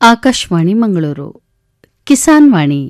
ಆಕಾಶವಾಣಿ ಮಂಗಳೂರು ಕಿಸಾನ್ ವಾಣಿ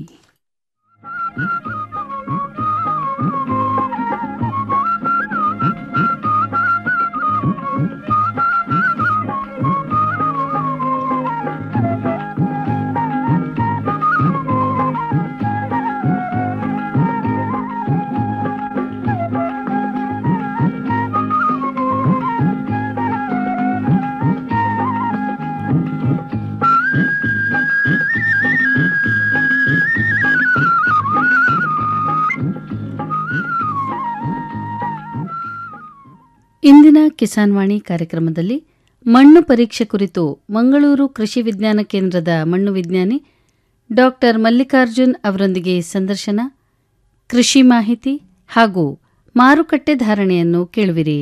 ಇಂದಿನ ಕಿಸಾನ್ ವಾಣಿ ಕಾರ್ಯಕ್ರಮದಲ್ಲಿ ಮಣ್ಣು ಪರೀಕ್ಷೆ ಕುರಿತು ಮಂಗಳೂರು ಕೃಷಿ ವಿಜ್ಞಾನ ಕೇಂದ್ರದ ಮಣ್ಣು ವಿಜ್ಞಾನಿ ಡಾಕ್ಟರ್ ಮಲ್ಲಿಕಾರ್ಜುನ್ ಅವರೊಂದಿಗೆ ಸಂದರ್ಶನ ಕೃಷಿ ಮಾಹಿತಿ ಹಾಗೂ ಮಾರುಕಟ್ಟೆ ಧಾರಣೆಯನ್ನು ಕೇಳುವಿರಿ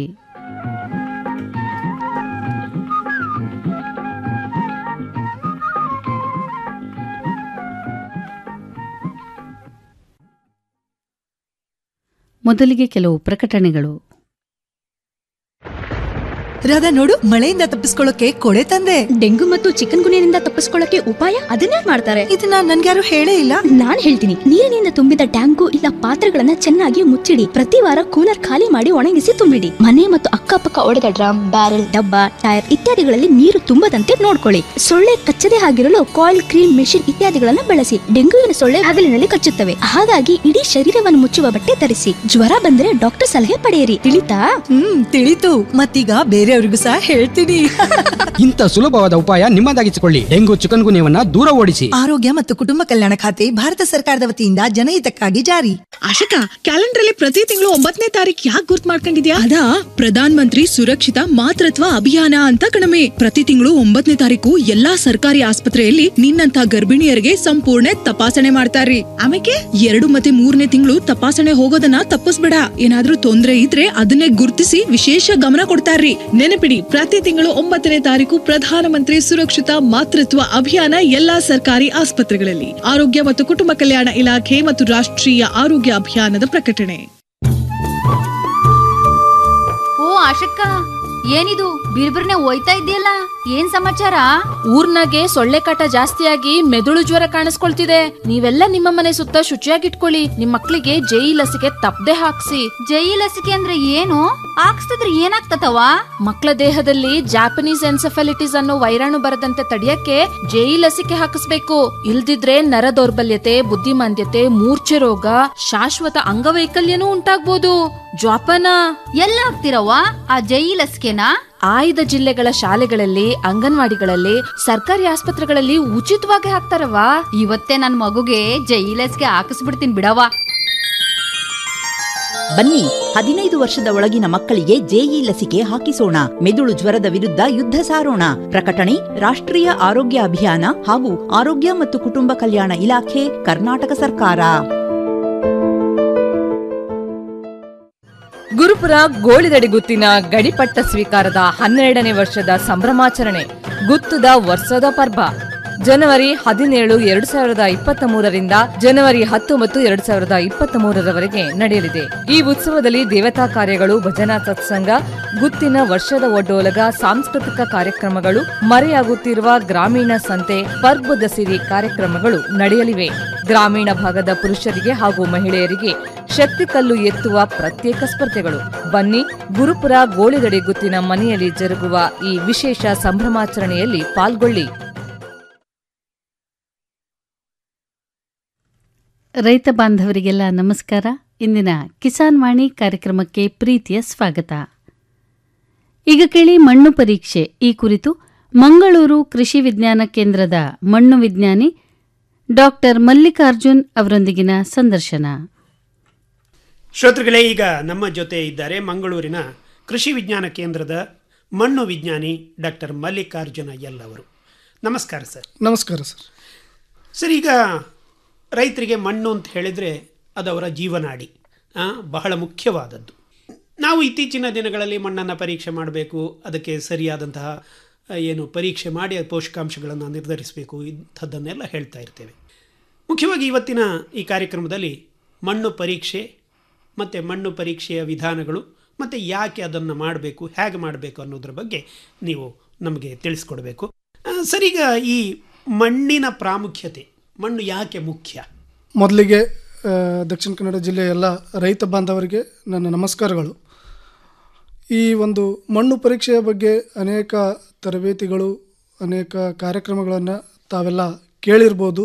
ಮೊದಲಿಗೆ ಕೆಲವು ಪ್ರಕಟಣೆಗಳು ರಾಧಾ ನೋಡು ಮಳೆಯಿಂದ ತಪ್ಪಿಸ್ಕೊಳ್ಳೋಕೆ ಕೊಡೆ ತಂದೆ ಡೆಂಗು ಮತ್ತು ಚಿಕನ್ ಗುನಿಯಿಂದ ತಪ್ಪಿಸ್ಕೊಳ್ಳಕ್ಕೆ ಉಪಾಯ ಅದನ್ನೇ ಮಾಡ್ತಾರೆ ಇದನ್ನ ನನ್ಗ್ಯಾರು ಹೇಳೇ ಇಲ್ಲ ನಾನ್ ಹೇಳ್ತೀನಿ ನೀರಿನಿಂದ ತುಂಬಿದ ಟ್ಯಾಂಕು ಇಲ್ಲ ಪಾತ್ರೆಗಳನ್ನ ಚೆನ್ನಾಗಿ ಮುಚ್ಚಿಡಿ ಪ್ರತಿ ವಾರ ಕೂಲರ್ ಖಾಲಿ ಮಾಡಿ ಒಣಗಿಸಿ ತುಂಬಿಡಿ ಮನೆ ಮತ್ತು ಅಕ್ಕಪಕ್ಕ ಒಡೆದ ಡ್ರಮ್ ಬ್ಯಾರೆಲ್ ಡಬ್ಬ ಟೈರ್ ಇತ್ಯಾದಿಗಳಲ್ಲಿ ನೀರು ತುಂಬದಂತೆ ನೋಡ್ಕೊಳ್ಳಿ ಸೊಳ್ಳೆ ಕಚ್ಚದೆ ಆಗಿರಲು ಕಾಯಿಲ್ ಕ್ರೀಮ್ ಮೆಷಿನ್ ಇತ್ಯಾದಿಗಳನ್ನ ಬಳಸಿ ಡೆಂಗುವಿನ ಸೊಳ್ಳೆ ಹಗಲಿನಲ್ಲಿ ಕಚ್ಚುತ್ತವೆ ಹಾಗಾಗಿ ಇಡೀ ಶರೀರವನ್ನು ಮುಚ್ಚುವ ಬಟ್ಟೆ ಧರಿಸಿ ಜ್ವರ ಬಂದ್ರೆ ಡಾಕ್ಟರ್ ಸಲಹೆ ಪಡೆಯಿರಿ ತಿಳಿತಾ ಹ್ಮ್ ತಿಳಿತು ಮತ್ತೀಗ ಬೇರೆಯವ್ರಿಗೂ ಸಹ ಹೇಳ್ತೀನಿ ಇಂಥ ಸುಲಭವಾದ ಉಪಾಯ ನಿಮ್ಮದಾಗಿಸಿಕೊಳ್ಳಿ ಡೆಂಗು ಚಿಕನ್ ಗುನ್ಯವನ್ನ ದೂರ ಓಡಿಸಿ ಆರೋಗ್ಯ ಮತ್ತು ಕುಟುಂಬ ಕಲ್ಯಾಣ ಖಾತೆ ಭಾರತ ಸರ್ಕಾರದ ವತಿಯಿಂದ ಜನಹಿತಕ್ಕಾಗಿ ಜಾರಿ ಆಶಕ ಕ್ಯಾಲೆಂಡರ್ ಅಲ್ಲಿ ಪ್ರತಿ ತಿಂಗಳು ಒಂಬತ್ತನೇ ತಾರೀಕು ಯಾಕೆ ಗುರ್ತ್ ಮಾಡ್ಕೊಂಡಿದ್ಯಾ ಅದಾ ಪ್ರಧಾನ ಮಂತ್ರಿ ಸುರಕ್ಷಿತ ಮಾತೃತ್ವ ಅಭಿಯಾನ ಅಂತ ಕಣಮೆ ಪ್ರತಿ ತಿಂಗಳು ಒಂಬತ್ತನೇ ತಾರೀಕು ಎಲ್ಲಾ ಸರ್ಕಾರಿ ಆಸ್ಪತ್ರೆಯಲ್ಲಿ ನಿನ್ನಂತ ಗರ್ಭಿಣಿಯರಿಗೆ ಸಂಪೂರ್ಣ ತಪಾಸಣೆ ಮಾಡ್ತಾರ್ರಿ ಆಮೇಲೆ ಎರಡು ಮತ್ತೆ ಮೂರನೇ ತಿಂಗಳು ತಪಾಸಣೆ ಹೋಗೋದನ್ನ ತಪ್ಪಿಸ್ಬೇಡ ಏನಾದ್ರೂ ತೊಂದ್ರೆ ಇದ್ರೆ ಅದನ್ನೇ ಗುರ್ತಿಸಿ ವಿಶೇಷ ಗಮನ ಕೊಡ್ತಾರ್ರಿ ನೆನಪಿಡಿ ಪ್ರತಿ ತಿಂಗಳು ಒಂಬತ್ತನೇ ತಾರೀಕು ಪ್ರಧಾನ ಮಂತ್ರಿ ಸುರಕ್ಷಿತ ಮಾತೃತ್ವ ಅಭಿಯಾನ ಎಲ್ಲಾ ಸರ್ಕಾರಿ ಆಸ್ಪತ್ರೆಗಳಲ್ಲಿ ಆರೋಗ್ಯ ಮತ್ತು ಕುಟುಂಬ ಕಲ್ಯಾಣ ಇಲಾಖೆ ಮತ್ತು ರಾಷ್ಟ್ರೀಯ ಆರೋಗ್ಯ ಅಭಿಯಾನದ ಪ್ರಕಟಣೆ ಓ ಆಶಕ್ಕ ಏನಿದು ಬಿರ್ಬಿರ್ನೆ ಒಯ್ತಾ ಇದೆಯಲ್ಲ ಏನ್ ಸಮಾಚಾರ ಊರ್ನಾಗೆ ಸೊಳ್ಳೆ ಕಾಟ ಜಾಸ್ತಿಯಾಗಿ ಮೆದುಳು ಜ್ವರ ಕಾಣಿಸ್ಕೊಳ್ತಿದೆ ನೀವೆಲ್ಲ ನಿಮ್ಮ ಮನೆ ಸುತ್ತ ಶುಚಿಯಾಗಿಟ್ಕೊಳ್ಳಿ ನಿಮ್ ಮಕ್ಳಿಗೆ ಜೈ ಲಸಿಕೆ ತಪ್ಪದೆ ಹಾಕ್ಸಿ ಜೈ ಲಸಿಕೆ ಅಂದ್ರೆ ಏನು ಹಾಕ್ಸ್ತಿದ್ರೆ ಏನಾಗ್ತತವ ಮಕ್ಕಳ ದೇಹದಲ್ಲಿ ಜಾಪನೀಸ್ ಎನ್ಸೆಫಲಿಟಿಸ್ ಅನ್ನೋ ವೈರಾಣು ಬರದಂತೆ ತಡೆಯಕ್ಕೆ ಜೈ ಲಸಿಕೆ ಹಾಕಿಸ್ಬೇಕು ಇಲ್ದಿದ್ರೆ ನರ ದೌರ್ಬಲ್ಯತೆ ಬುದ್ಧಿಮಾಂದ್ಯತೆ ಮೂರ್ಛೆ ರೋಗ ಶಾಶ್ವತ ಅಂಗವೈಕಲ್ಯನೂ ಉಂಟಾಗ್ಬೋದು ಜ್ವಾಪನ ಎಲ್ಲ ಹಾಕ್ತಿರವ್ವ ಆ ಜೈ ಲಸಿಕೆನಾ ಆಯ್ದ ಜಿಲ್ಲೆಗಳ ಶಾಲೆಗಳಲ್ಲಿ ಅಂಗನವಾಡಿಗಳಲ್ಲಿ ಸರ್ಕಾರಿ ಆಸ್ಪತ್ರೆಗಳಲ್ಲಿ ಉಚಿತವಾಗಿ ಹಾಕ್ತಾರವಾ ಇವತ್ತೇ ನನ್ ಮಗುಗೆ ಜೈ ಲಸಿಕೆ ಹಾಕಿಸ್ಬಿಡ್ತೀನಿ ಬಿಡವ್ವ ಬನ್ನಿ ಹದಿನೈದು ವರ್ಷದ ಒಳಗಿನ ಮಕ್ಕಳಿಗೆ ಜೆಇ ಲಸಿಕೆ ಹಾಕಿಸೋಣ ಮೆದುಳು ಜ್ವರದ ವಿರುದ್ಧ ಯುದ್ಧ ಸಾರೋಣ ಪ್ರಕಟಣೆ ರಾಷ್ಟ್ರೀಯ ಆರೋಗ್ಯ ಅಭಿಯಾನ ಹಾಗೂ ಆರೋಗ್ಯ ಮತ್ತು ಕುಟುಂಬ ಕಲ್ಯಾಣ ಇಲಾಖೆ ಕರ್ನಾಟಕ ಸರ್ಕಾರ ಗುರುಪುರ ಗೋಳಿದಡಿ ಗುತ್ತಿನ ಗಡಿಪಟ್ಟ ಸ್ವೀಕಾರದ ಹನ್ನೆರಡನೇ ವರ್ಷದ ಸಂಭ್ರಮಾಚರಣೆ ಗುತ್ತದ ವರ್ಷದ ಪರ್ವ ಜನವರಿ ಹದಿನೇಳು ಎರಡು ಸಾವಿರದ ಇಪ್ಪತ್ತ ಮೂರರಿಂದ ಜನವರಿ ಹತ್ತೊಂಬತ್ತು ಎರಡು ಸಾವಿರದ ಇಪ್ಪತ್ತ ಮೂರರವರೆಗೆ ನಡೆಯಲಿದೆ ಈ ಉತ್ಸವದಲ್ಲಿ ದೇವತಾ ಕಾರ್ಯಗಳು ಭಜನಾ ಸತ್ಸಂಗ ಗುತ್ತಿನ ವರ್ಷದ ಒಡ್ಡೋಲಗ ಸಾಂಸ್ಕೃತಿಕ ಕಾರ್ಯಕ್ರಮಗಳು ಮರೆಯಾಗುತ್ತಿರುವ ಗ್ರಾಮೀಣ ಸಂತೆ ಪರ್ಬದ ಸಿರಿ ಕಾರ್ಯಕ್ರಮಗಳು ನಡೆಯಲಿವೆ ಗ್ರಾಮೀಣ ಭಾಗದ ಪುರುಷರಿಗೆ ಹಾಗೂ ಮಹಿಳೆಯರಿಗೆ ಶಕ್ತಿ ಕಲ್ಲು ಎತ್ತುವ ಪ್ರತ್ಯೇಕ ಸ್ಪರ್ಧೆಗಳು ಬನ್ನಿ ಗುರುಪುರ ಗೋಳಿದಡಿ ಗುತ್ತಿನ ಮನೆಯಲ್ಲಿ ಜರುಗುವ ಈ ವಿಶೇಷ ಸಂಭ್ರಮಾಚರಣೆಯಲ್ಲಿ ಪಾಲ್ಗೊಳ್ಳಿ ರೈತ ಬಾಂಧವರಿಗೆಲ್ಲ ನಮಸ್ಕಾರ ಇಂದಿನ ಕಿಸಾನ್ ವಾಣಿ ಕಾರ್ಯಕ್ರಮಕ್ಕೆ ಪ್ರೀತಿಯ ಸ್ವಾಗತ ಈಗ ಕೇಳಿ ಮಣ್ಣು ಪರೀಕ್ಷೆ ಈ ಕುರಿತು ಮಂಗಳೂರು ಕೃಷಿ ವಿಜ್ಞಾನ ಕೇಂದ್ರದ ಮಣ್ಣು ವಿಜ್ಞಾನಿ ಡಾಕ್ಟರ್ ಮಲ್ಲಿಕಾರ್ಜುನ್ ಅವರೊಂದಿಗಿನ ಸಂದರ್ಶನ ಶ್ರೋತೃಗಳೇ ಈಗ ನಮ್ಮ ಜೊತೆ ಇದ್ದಾರೆ ಮಂಗಳೂರಿನ ಕೃಷಿ ವಿಜ್ಞಾನ ಕೇಂದ್ರದ ಮಣ್ಣು ವಿಜ್ಞಾನಿ ಡಾಕ್ಟರ್ ಮಲ್ಲಿಕಾರ್ಜುನ ಎಲ್ ಅವರು ನಮಸ್ಕಾರ ಸರ್ ನಮಸ್ಕಾರ ಸರ್ ಸರ್ ಈಗ ರೈತರಿಗೆ ಮಣ್ಣು ಅಂತ ಹೇಳಿದರೆ ಅದು ಅವರ ಜೀವನಾಡಿ ಆ, ಬಹಳ ಮುಖ್ಯವಾದದ್ದು ನಾವು ಇತ್ತೀಚಿನ ದಿನಗಳಲ್ಲಿ ಮಣ್ಣನ್ನು ಪರೀಕ್ಷೆ ಮಾಡಬೇಕು ಅದಕ್ಕೆ ಸರಿಯಾದಂತಹ ಆ, ಏನು ಪರೀಕ್ಷೆ ಮಾಡಿ ಆ ಪೋಷಕಾಂಶಗಳನ್ನು ನಿರ್ಧರಿಸಬೇಕು ಇಂಥದ್ದನ್ನೆಲ್ಲ ಹೇಳ್ತಾ ಇರ್ತೇವೆ ಮುಖ್ಯವಾಗಿ ಇವತ್ತಿನ ಈ ಕಾರ್ಯಕ್ರಮದಲ್ಲಿ ಮಣ್ಣು ಪರೀಕ್ಷೆ ಮತ್ತು ಮಣ್ಣು ಪರೀಕ್ಷೆಯ ವಿಧಾನಗಳು ಮತ್ತು ಯಾಕೆ ಅದನ್ನು ಮಾಡಬೇಕು ಹೇಗೆ ಮಾಡಬೇಕು ಅನ್ನೋದ್ರ ಬಗ್ಗೆ ನೀವು ನಮಗೆ ತಿಳಿಸ್ಕೊಡ್ಬೇಕು ಆ, ಸರ್ ಈಗ ಈ ಮಣ್ಣಿನ ಪ್ರಾಮುಖ್ಯತೆ ಮಣ್ಣು ಯಾಕೆ ಮುಖ್ಯ ಮೊದಲಿಗೆ ಆ, ದಕ್ಷಿಣ ಕನ್ನಡ ಜಿಲ್ಲೆಯ ಎಲ್ಲ ರೈತ ಬಾಂಧವರಿಗೆ ನನ್ನ ನಮಸ್ಕಾರಗಳು ಈ ಒಂದು ಮಣ್ಣು ಪರೀಕ್ಷೆಯ ಬಗ್ಗೆ ಅನೇಕ ತರಬೇತಿಗಳು ಅನೇಕ ಕಾರ್ಯಕ್ರಮಗಳನ್ನು ತಾವೆಲ್ಲ ಕೇಳಿರ್ಬೋದು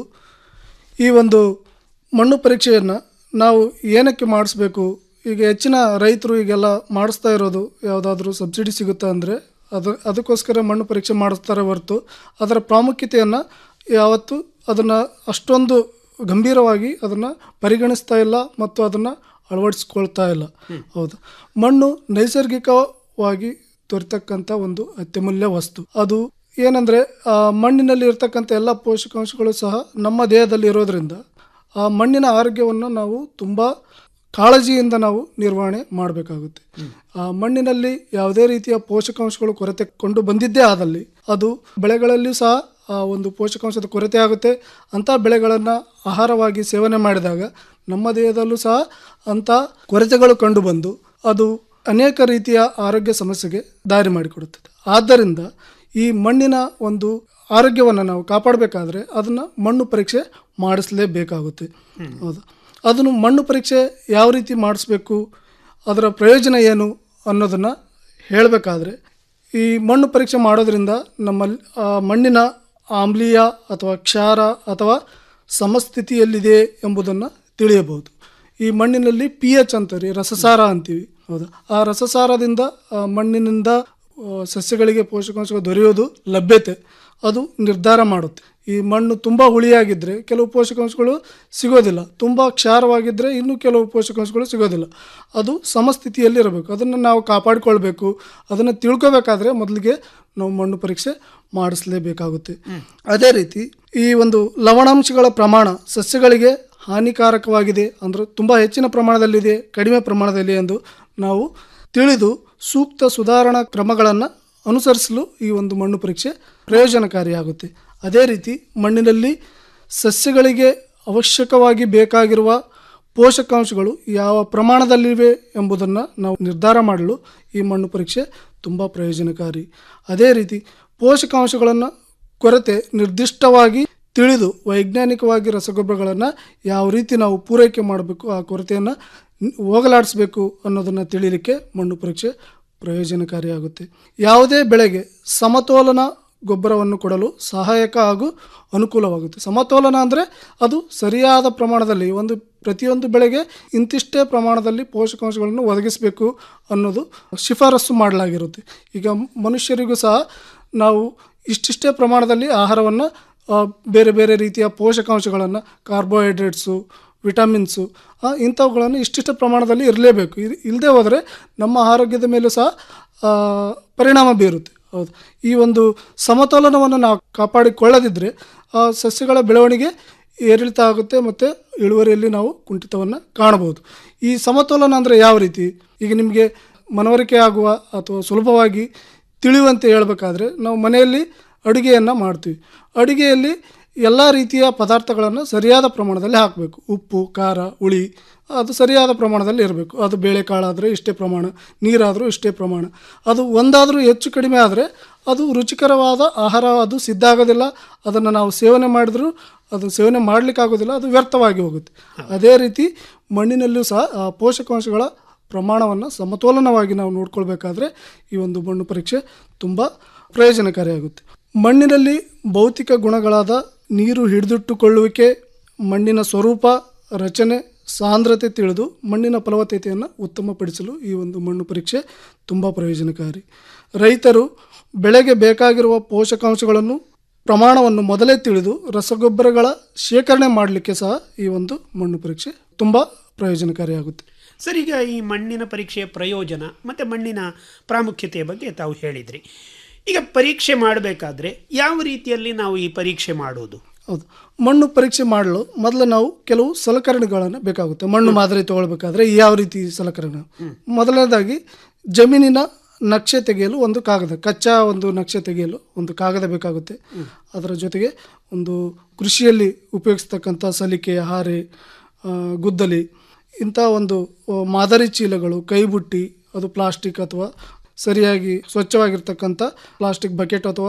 ಈ ಒಂದು ಮಣ್ಣು ಪರೀಕ್ಷೆಯನ್ನು ನಾವು ಏನಕ್ಕೆ ಮಾಡಿಸ್ಬೇಕು ಈಗ ಹೆಚ್ಚಿನ ರೈತರು ಈಗೆಲ್ಲ ಮಾಡಿಸ್ತಾ ಇರೋದು ಯಾವುದಾದ್ರೂ ಸಬ್ಸಿಡಿ ಸಿಗುತ್ತಾ ಅಂದರೆ ಅದು ಅದಕ್ಕೋಸ್ಕರ ಮಣ್ಣು ಪರೀಕ್ಷೆ ಮಾಡಿಸ್ತಾರೆ ಹೊರತು ಅದರ ಪ್ರಾಮುಖ್ಯತೆಯನ್ನು ಯಾವತ್ತೂ ಅದನ್ನು ಅಷ್ಟೊಂದು ಗಂಭೀರವಾಗಿ ಅದನ್ನು ಪರಿಗಣಿಸ್ತಾ ಇಲ್ಲ ಮತ್ತು ಅದನ್ನು ಅಳವಡಿಸ್ಕೊಳ್ತಾ ಇಲ್ಲ ಹೌದು ಮಣ್ಣು ನೈಸರ್ಗಿಕವಾಗಿ ದೊರೆತಕ್ಕಂಥ ಒಂದು ಅತ್ಯಮೂಲ್ಯ ವಸ್ತು ಅದು ಏನಂದರೆ ಆ ಮಣ್ಣಿನಲ್ಲಿ ಇರ್ತಕ್ಕಂಥ ಎಲ್ಲ ಪೋಷಕಾಂಶಗಳು ಸಹ ನಮ್ಮ ದೇಹದಲ್ಲಿ ಇರೋದ್ರಿಂದ ಆ ಮಣ್ಣಿನ ಆರೋಗ್ಯವನ್ನು ನಾವು ತುಂಬ ಕಾಳಜಿಯಿಂದ ನಾವು ನಿರ್ವಹಣೆ ಮಾಡಬೇಕಾಗುತ್ತೆ ಆ ಮಣ್ಣಿನಲ್ಲಿ ಯಾವುದೇ ರೀತಿಯ ಪೋಷಕಾಂಶಗಳು ಕೊರತೆ ಕೊಂಡು ಬಂದಿದ್ದೇ ಆದಲ್ಲಿ ಅದು ಬೆಳೆಗಳಲ್ಲಿ ಸಹ ಆ ಒಂದು ಪೋಷಕಾಂಶದ ಕೊರತೆ ಆಗುತ್ತೆ ಅಂಥ ಬೆಳೆಗಳನ್ನು ಆಹಾರವಾಗಿ ಸೇವನೆ ಮಾಡಿದಾಗ ನಮ್ಮ ದೇಹದಲ್ಲೂ ಸಹ ಅಂಥ ಕೊರತೆಗಳು ಕಂಡುಬಂದು ಅದು ಅನೇಕ ರೀತಿಯ ಆರೋಗ್ಯ ಸಮಸ್ಯೆಗೆ ದಾರಿ ಮಾಡಿಕೊಡುತ್ತದೆ ಆದ್ದರಿಂದ ಈ ಮಣ್ಣಿನ ಒಂದು ಆರೋಗ್ಯವನ್ನು ನಾವು ಕಾಪಾಡಬೇಕಾದ್ರೆ ಅದನ್ನು ಮಣ್ಣು ಪರೀಕ್ಷೆ ಮಾಡಿಸಲೇಬೇಕಾಗುತ್ತೆ ಹೌದು ಅದನ್ನು ಮಣ್ಣು ಪರೀಕ್ಷೆ ಯಾವ ರೀತಿ ಮಾಡಿಸ್ಬೇಕು ಅದರ ಪ್ರಯೋಜನ ಏನು ಅನ್ನೋದನ್ನು ಹೇಳಬೇಕಾದ್ರೆ ಈ ಮಣ್ಣು ಪರೀಕ್ಷೆ ಮಾಡೋದ್ರಿಂದ ನಮ್ಮಲ್ಲಿ ಆ ಮಣ್ಣಿನ ಆಮ್ಲೀಯ ಅಥವಾ ಕ್ಷಾರ ಅಥವಾ ಸಮಸ್ಥಿತಿಯಲ್ಲಿದೆ ಎಂಬುದನ್ನು ತಿಳಿಯಬಹುದು ಈ ಮಣ್ಣಿನಲ್ಲಿ ಪಿ ಎಚ್ ಅಂತೀವಿ ರಸಸಾರ ಅಂತೀವಿ ಹೌದಾ ಆ ರಸಸಾರದಿಂದ ಆ ಮಣ್ಣಿನಿಂದ ಆ, ಸಸ್ಯಗಳಿಗೆ ಪೋಷಕಾಂಶಗಳು ದೊರೆಯೋದು ಲಭ್ಯತೆ ಅದು ನಿರ್ಧಾರ ಮಾಡುತ್ತೆ ಈ ಮಣ್ಣು ತುಂಬ ಹುಳಿಯಾಗಿದ್ದರೆ ಕೆಲವು ಪೋಷಕಾಂಶಗಳು ಸಿಗೋದಿಲ್ಲ ತುಂಬ ಕ್ಷಾರವಾಗಿದ್ದರೆ ಇನ್ನೂ ಕೆಲವು ಪೋಷಕಾಂಶಗಳು ಸಿಗೋದಿಲ್ಲ ಅದು ಸಮಸ್ಥಿತಿಯಲ್ಲಿ ಇರಬೇಕು ಅದನ್ನು ನಾವು ಕಾಪಾಡಿಕೊಳ್ಬೇಕು ಅದನ್ನು ತಿಳ್ಕೊಬೇಕಾದ್ರೆ ಮೊದಲಿಗೆ ನಾವು ಮಣ್ಣು ಪರೀಕ್ಷೆ ಮಾಡಿಸಲೇಬೇಕಾಗುತ್ತೆ ಅದೇ ರೀತಿ ಈ ಒಂದು ಲವಣಾಂಶಗಳ ಪ್ರಮಾಣ ಸಸ್ಯಗಳಿಗೆ ಹಾನಿಕಾರಕವಾಗಿದೆ ಅಂದರೆ ತುಂಬ ಹೆಚ್ಚಿನ ಪ್ರಮಾಣದಲ್ಲಿದೆ ಕಡಿಮೆ ಪ್ರಮಾಣದಲ್ಲಿ ಎಂದು ನಾವು ತಿಳಿದು ಸೂಕ್ತ ಸುಧಾರಣಾ ಕ್ರಮಗಳನ್ನು ಅನುಸರಿಸಲು ಈ ಒಂದು ಮಣ್ಣು ಪರೀಕ್ಷೆ ಪ್ರಯೋಜನಕಾರಿಯಾಗುತ್ತೆ ಅದೇ ರೀತಿ ಮಣ್ಣಿನಲ್ಲಿ ಸಸ್ಯಗಳಿಗೆ ಅವಶ್ಯಕವಾಗಿ ಬೇಕಾಗಿರುವ ಪೋಷಕಾಂಶಗಳು ಯಾವ ಪ್ರಮಾಣದಲ್ಲಿವೆ ಎಂಬುದನ್ನು ನಾವು ನಿರ್ಧಾರ ಮಾಡಲು ಈ ಮಣ್ಣು ಪರೀಕ್ಷೆ ತುಂಬ ಪ್ರಯೋಜನಕಾರಿ ಅದೇ ರೀತಿ ಪೋಷಕಾಂಶಗಳನ್ನು ಕೊರತೆ ನಿರ್ದಿಷ್ಟವಾಗಿ ತಿಳಿದು ವೈಜ್ಞಾನಿಕವಾಗಿ ರಸಗೊಬ್ಬರಗಳನ್ನು ಯಾವ ರೀತಿ ನಾವು ಪೂರೈಕೆ ಮಾಡಬೇಕು ಆ ಕೊರತೆಯನ್ನು ಹೋಗಲಾಡಿಸ್ಬೇಕು ಅನ್ನೋದನ್ನು ತಿಳಿಲಿಕ್ಕೆ ಮಣ್ಣು ಪರೀಕ್ಷೆ ಪ್ರಯೋಜನಕಾರಿಯಾಗುತ್ತೆ ಯಾವುದೇ ಬೆಳೆಗೆ ಸಮತೋಲನ ಗೊಬ್ಬರವನ್ನು ಕೊಡಲು ಸಹಾಯಕ ಹಾಗೂ ಅನುಕೂಲವಾಗುತ್ತೆ ಸಮತೋಲನ ಅಂದರೆ ಅದು ಸರಿಯಾದ ಪ್ರಮಾಣದಲ್ಲಿ ಒಂದು ಪ್ರತಿಯೊಂದು ಬೆಳೆಗೆ ಇಂತಿಷ್ಟೇ ಪ್ರಮಾಣದಲ್ಲಿ ಪೋಷಕಾಂಶಗಳನ್ನು ಒದಗಿಸಬೇಕು ಅನ್ನೋದು ಶಿಫಾರಸು ಮಾಡಲಾಗಿರುತ್ತೆ ಈಗ ಮನುಷ್ಯರಿಗೂ ಸಹ ನಾವು ಇಷ್ಟಿಷ್ಟೇ ಪ್ರಮಾಣದಲ್ಲಿ ಆಹಾರವನ್ನು ಆ, ಬೇರೆ ಬೇರೆ ರೀತಿಯ ಪೋಷಕಾಂಶಗಳನ್ನು ಕಾರ್ಬೋಹೈಡ್ರೇಟ್ಸು ವಿಟಮಿನ್ಸು ಆ, ಇಂಥವುಗಳನ್ನು ಇಷ್ಟಿಷ್ಟ ಪ್ರಮಾಣದಲ್ಲಿ ಇರಲೇಬೇಕು ಇಲ್ಲದೆ ಹೋದರೆ ನಮ್ಮ ಆರೋಗ್ಯದ ಮೇಲೂ ಸಹ ಆ, ಪರಿಣಾಮ ಬೀರುತ್ತೆ ಹೌದು ಈ ಒಂದು ಸಮತೋಲನವನ್ನು ನಾವು ಕಾಪಾಡಿಕೊಳ್ಳದಿದ್ದರೆ ಆ ಸಸ್ಯಗಳ ಬೆಳವಣಿಗೆ ಏರಿಳಿತ ಆಗುತ್ತೆ ಮತ್ತು ಇಳುವರಿಯಲ್ಲಿ ನಾವು ಕುಂಠಿತವನ್ನು ಕಾಣಬಹುದು ಈ ಸಮತೋಲನ ಅಂದರೆ ಯಾವ ರೀತಿ ಈಗ ನಿಮಗೆ ಮನವರಿಕೆ ಆಗುವ ಅಥವಾ ಸುಲಭವಾಗಿ ತಿಳಿಯುವಂತೆ ಹೇಳಬೇಕಾದ್ರೆ ನಾವು ಮನೆಯಲ್ಲಿ ಅಡುಗೆಯನ್ನು ಮಾಡ್ತೀವಿ ಅಡುಗೆಯಲ್ಲಿ ಎಲ್ಲ ರೀತಿಯ ಪದಾರ್ಥಗಳನ್ನು ಸರಿಯಾದ ಪ್ರಮಾಣದಲ್ಲಿ ಹಾಕಬೇಕು ಉಪ್ಪು ಖಾರ ಹುಳಿ ಅದು ಸರಿಯಾದ ಪ್ರಮಾಣದಲ್ಲಿ ಇರಬೇಕು ಅದು ಬೇಳೆಕಾಳಾದರೆ ಇಷ್ಟೇ ಪ್ರಮಾಣ ನೀರಾದರೂ ಇಷ್ಟೇ ಪ್ರಮಾಣ ಅದು ಒಂದಾದರೂ ಹೆಚ್ಚು ಕಡಿಮೆ ಆದರೆ ಅದು ರುಚಿಕರವಾದ ಆಹಾರ ಅದು ಸಿದ್ಧ ಆಗೋದಿಲ್ಲ ಅದನ್ನು ನಾವು ಸೇವನೆ ಮಾಡಿದ್ರೂ ಅದು ಸೇವನೆ ಮಾಡಲಿಕ್ಕಾಗೋದಿಲ್ಲ ಅದು ವ್ಯರ್ಥವಾಗಿ ಹೋಗುತ್ತೆ ಅದೇ ರೀತಿ ಮಣ್ಣಿನಲ್ಲಿಯೂ ಸಹ ಆ ಪೋಷಕಾಂಶಗಳ ಪ್ರಮಾಣವನ್ನು ಸಮತೋಲನವಾಗಿ ನಾವು ನೋಡ್ಕೊಳ್ಬೇಕಾದ್ರೆ ಈ ಒಂದು ಮಣ್ಣು ಪರೀಕ್ಷೆ ತುಂಬ ಪ್ರಯೋಜನಕಾರಿಯಾಗುತ್ತೆ ಮಣ್ಣಿನಲ್ಲಿ ಭೌತಿಕ ಗುಣಗಳಾದ ನೀರು ಹಿಡಿದಿಟ್ಟುಕೊಳ್ಳುವಿಕೆ ಮಣ್ಣಿನ ಸ್ವರೂಪ ರಚನೆ ಸಾಂದ್ರತೆ ತಿಳಿದು ಮಣ್ಣಿನ ಫಲವತ್ತತೆಯನ್ನು ಉತ್ತಮಪಡಿಸಲು ಈ ಒಂದು ಮಣ್ಣು ಪರೀಕ್ಷೆ ತುಂಬ ಪ್ರಯೋಜನಕಾರಿ ರೈತರು ಬೆಳೆಗೆ ಬೇಕಾಗಿರುವ ಪೋಷಕಾಂಶಗಳನ್ನು ಪ್ರಮಾಣವನ್ನು ಮೊದಲೇ ತಿಳಿದು ರಸಗೊಬ್ಬರಗಳ ಶೇಖರಣೆ ಮಾಡಲಿಕ್ಕೆ ಸಹ ಈ ಒಂದು ಮಣ್ಣು ಪರೀಕ್ಷೆ ತುಂಬ ಪ್ರಯೋಜನಕಾರಿಯಾಗುತ್ತೆ ಸರ್ ಈಗ ಈ ಮಣ್ಣಿನ ಪರೀಕ್ಷೆಯ ಪ್ರಯೋಜನ ಮತ್ತು ಮಣ್ಣಿನ ಪ್ರಾಮುಖ್ಯತೆಯ ಬಗ್ಗೆ ತಾವು ಹೇಳಿದ್ರಿ ಈಗ ಪರೀಕ್ಷೆ ಮಾಡಬೇಕಾದ್ರೆ ಯಾವ ರೀತಿಯಲ್ಲಿ ನಾವು ಈ ಪರೀಕ್ಷೆ ಮಾಡೋದು ಹೌದು ಮಣ್ಣು ಪರೀಕ್ಷೆ ಮಾಡಲು ಮೊದಲು ನಾವು ಕೆಲವು ಸಲಕರಣೆಗಳನ್ನು ಬೇಕಾಗುತ್ತೆ ಮಣ್ಣು ಮಾದರಿ ತಗೊಳ್ಬೇಕಾದ್ರೆ ಯಾವ ರೀತಿ ಸಲಕರಣೆ ಮೊದಲನೇದಾಗಿ ಜಮೀನಿನ ನಕ್ಷೆ ತೆಗೆಯಲು ಒಂದು ಕಾಗದ ಕಚ್ಚಾ ಒಂದು ನಕ್ಷೆ ತೆಗೆಯಲು ಒಂದು ಕಾಗದ ಬೇಕಾಗುತ್ತೆ ಅದರ ಜೊತೆಗೆ ಒಂದು ಕೃಷಿಯಲ್ಲಿ ಉಪಯೋಗಿಸ್ತಕ್ಕಂಥ ಸಲಿಕೆ ಹಾರೆ ಆ, ಗುದ್ದಲಿ ಇಂಥ ಒಂದು ಆ, ಮಾದರಿ ಚೀಲಗಳು ಕೈಬುಟ್ಟಿ ಅದು ಪ್ಲಾಸ್ಟಿಕ್ ಅಥವಾ ಸರಿಯಾಗಿ ಸ್ವಚ್ಛವಾಗಿರ್ತಕ್ಕಂಥ ಪ್ಲಾಸ್ಟಿಕ್ ಬಕೆಟ್ ಅಥವಾ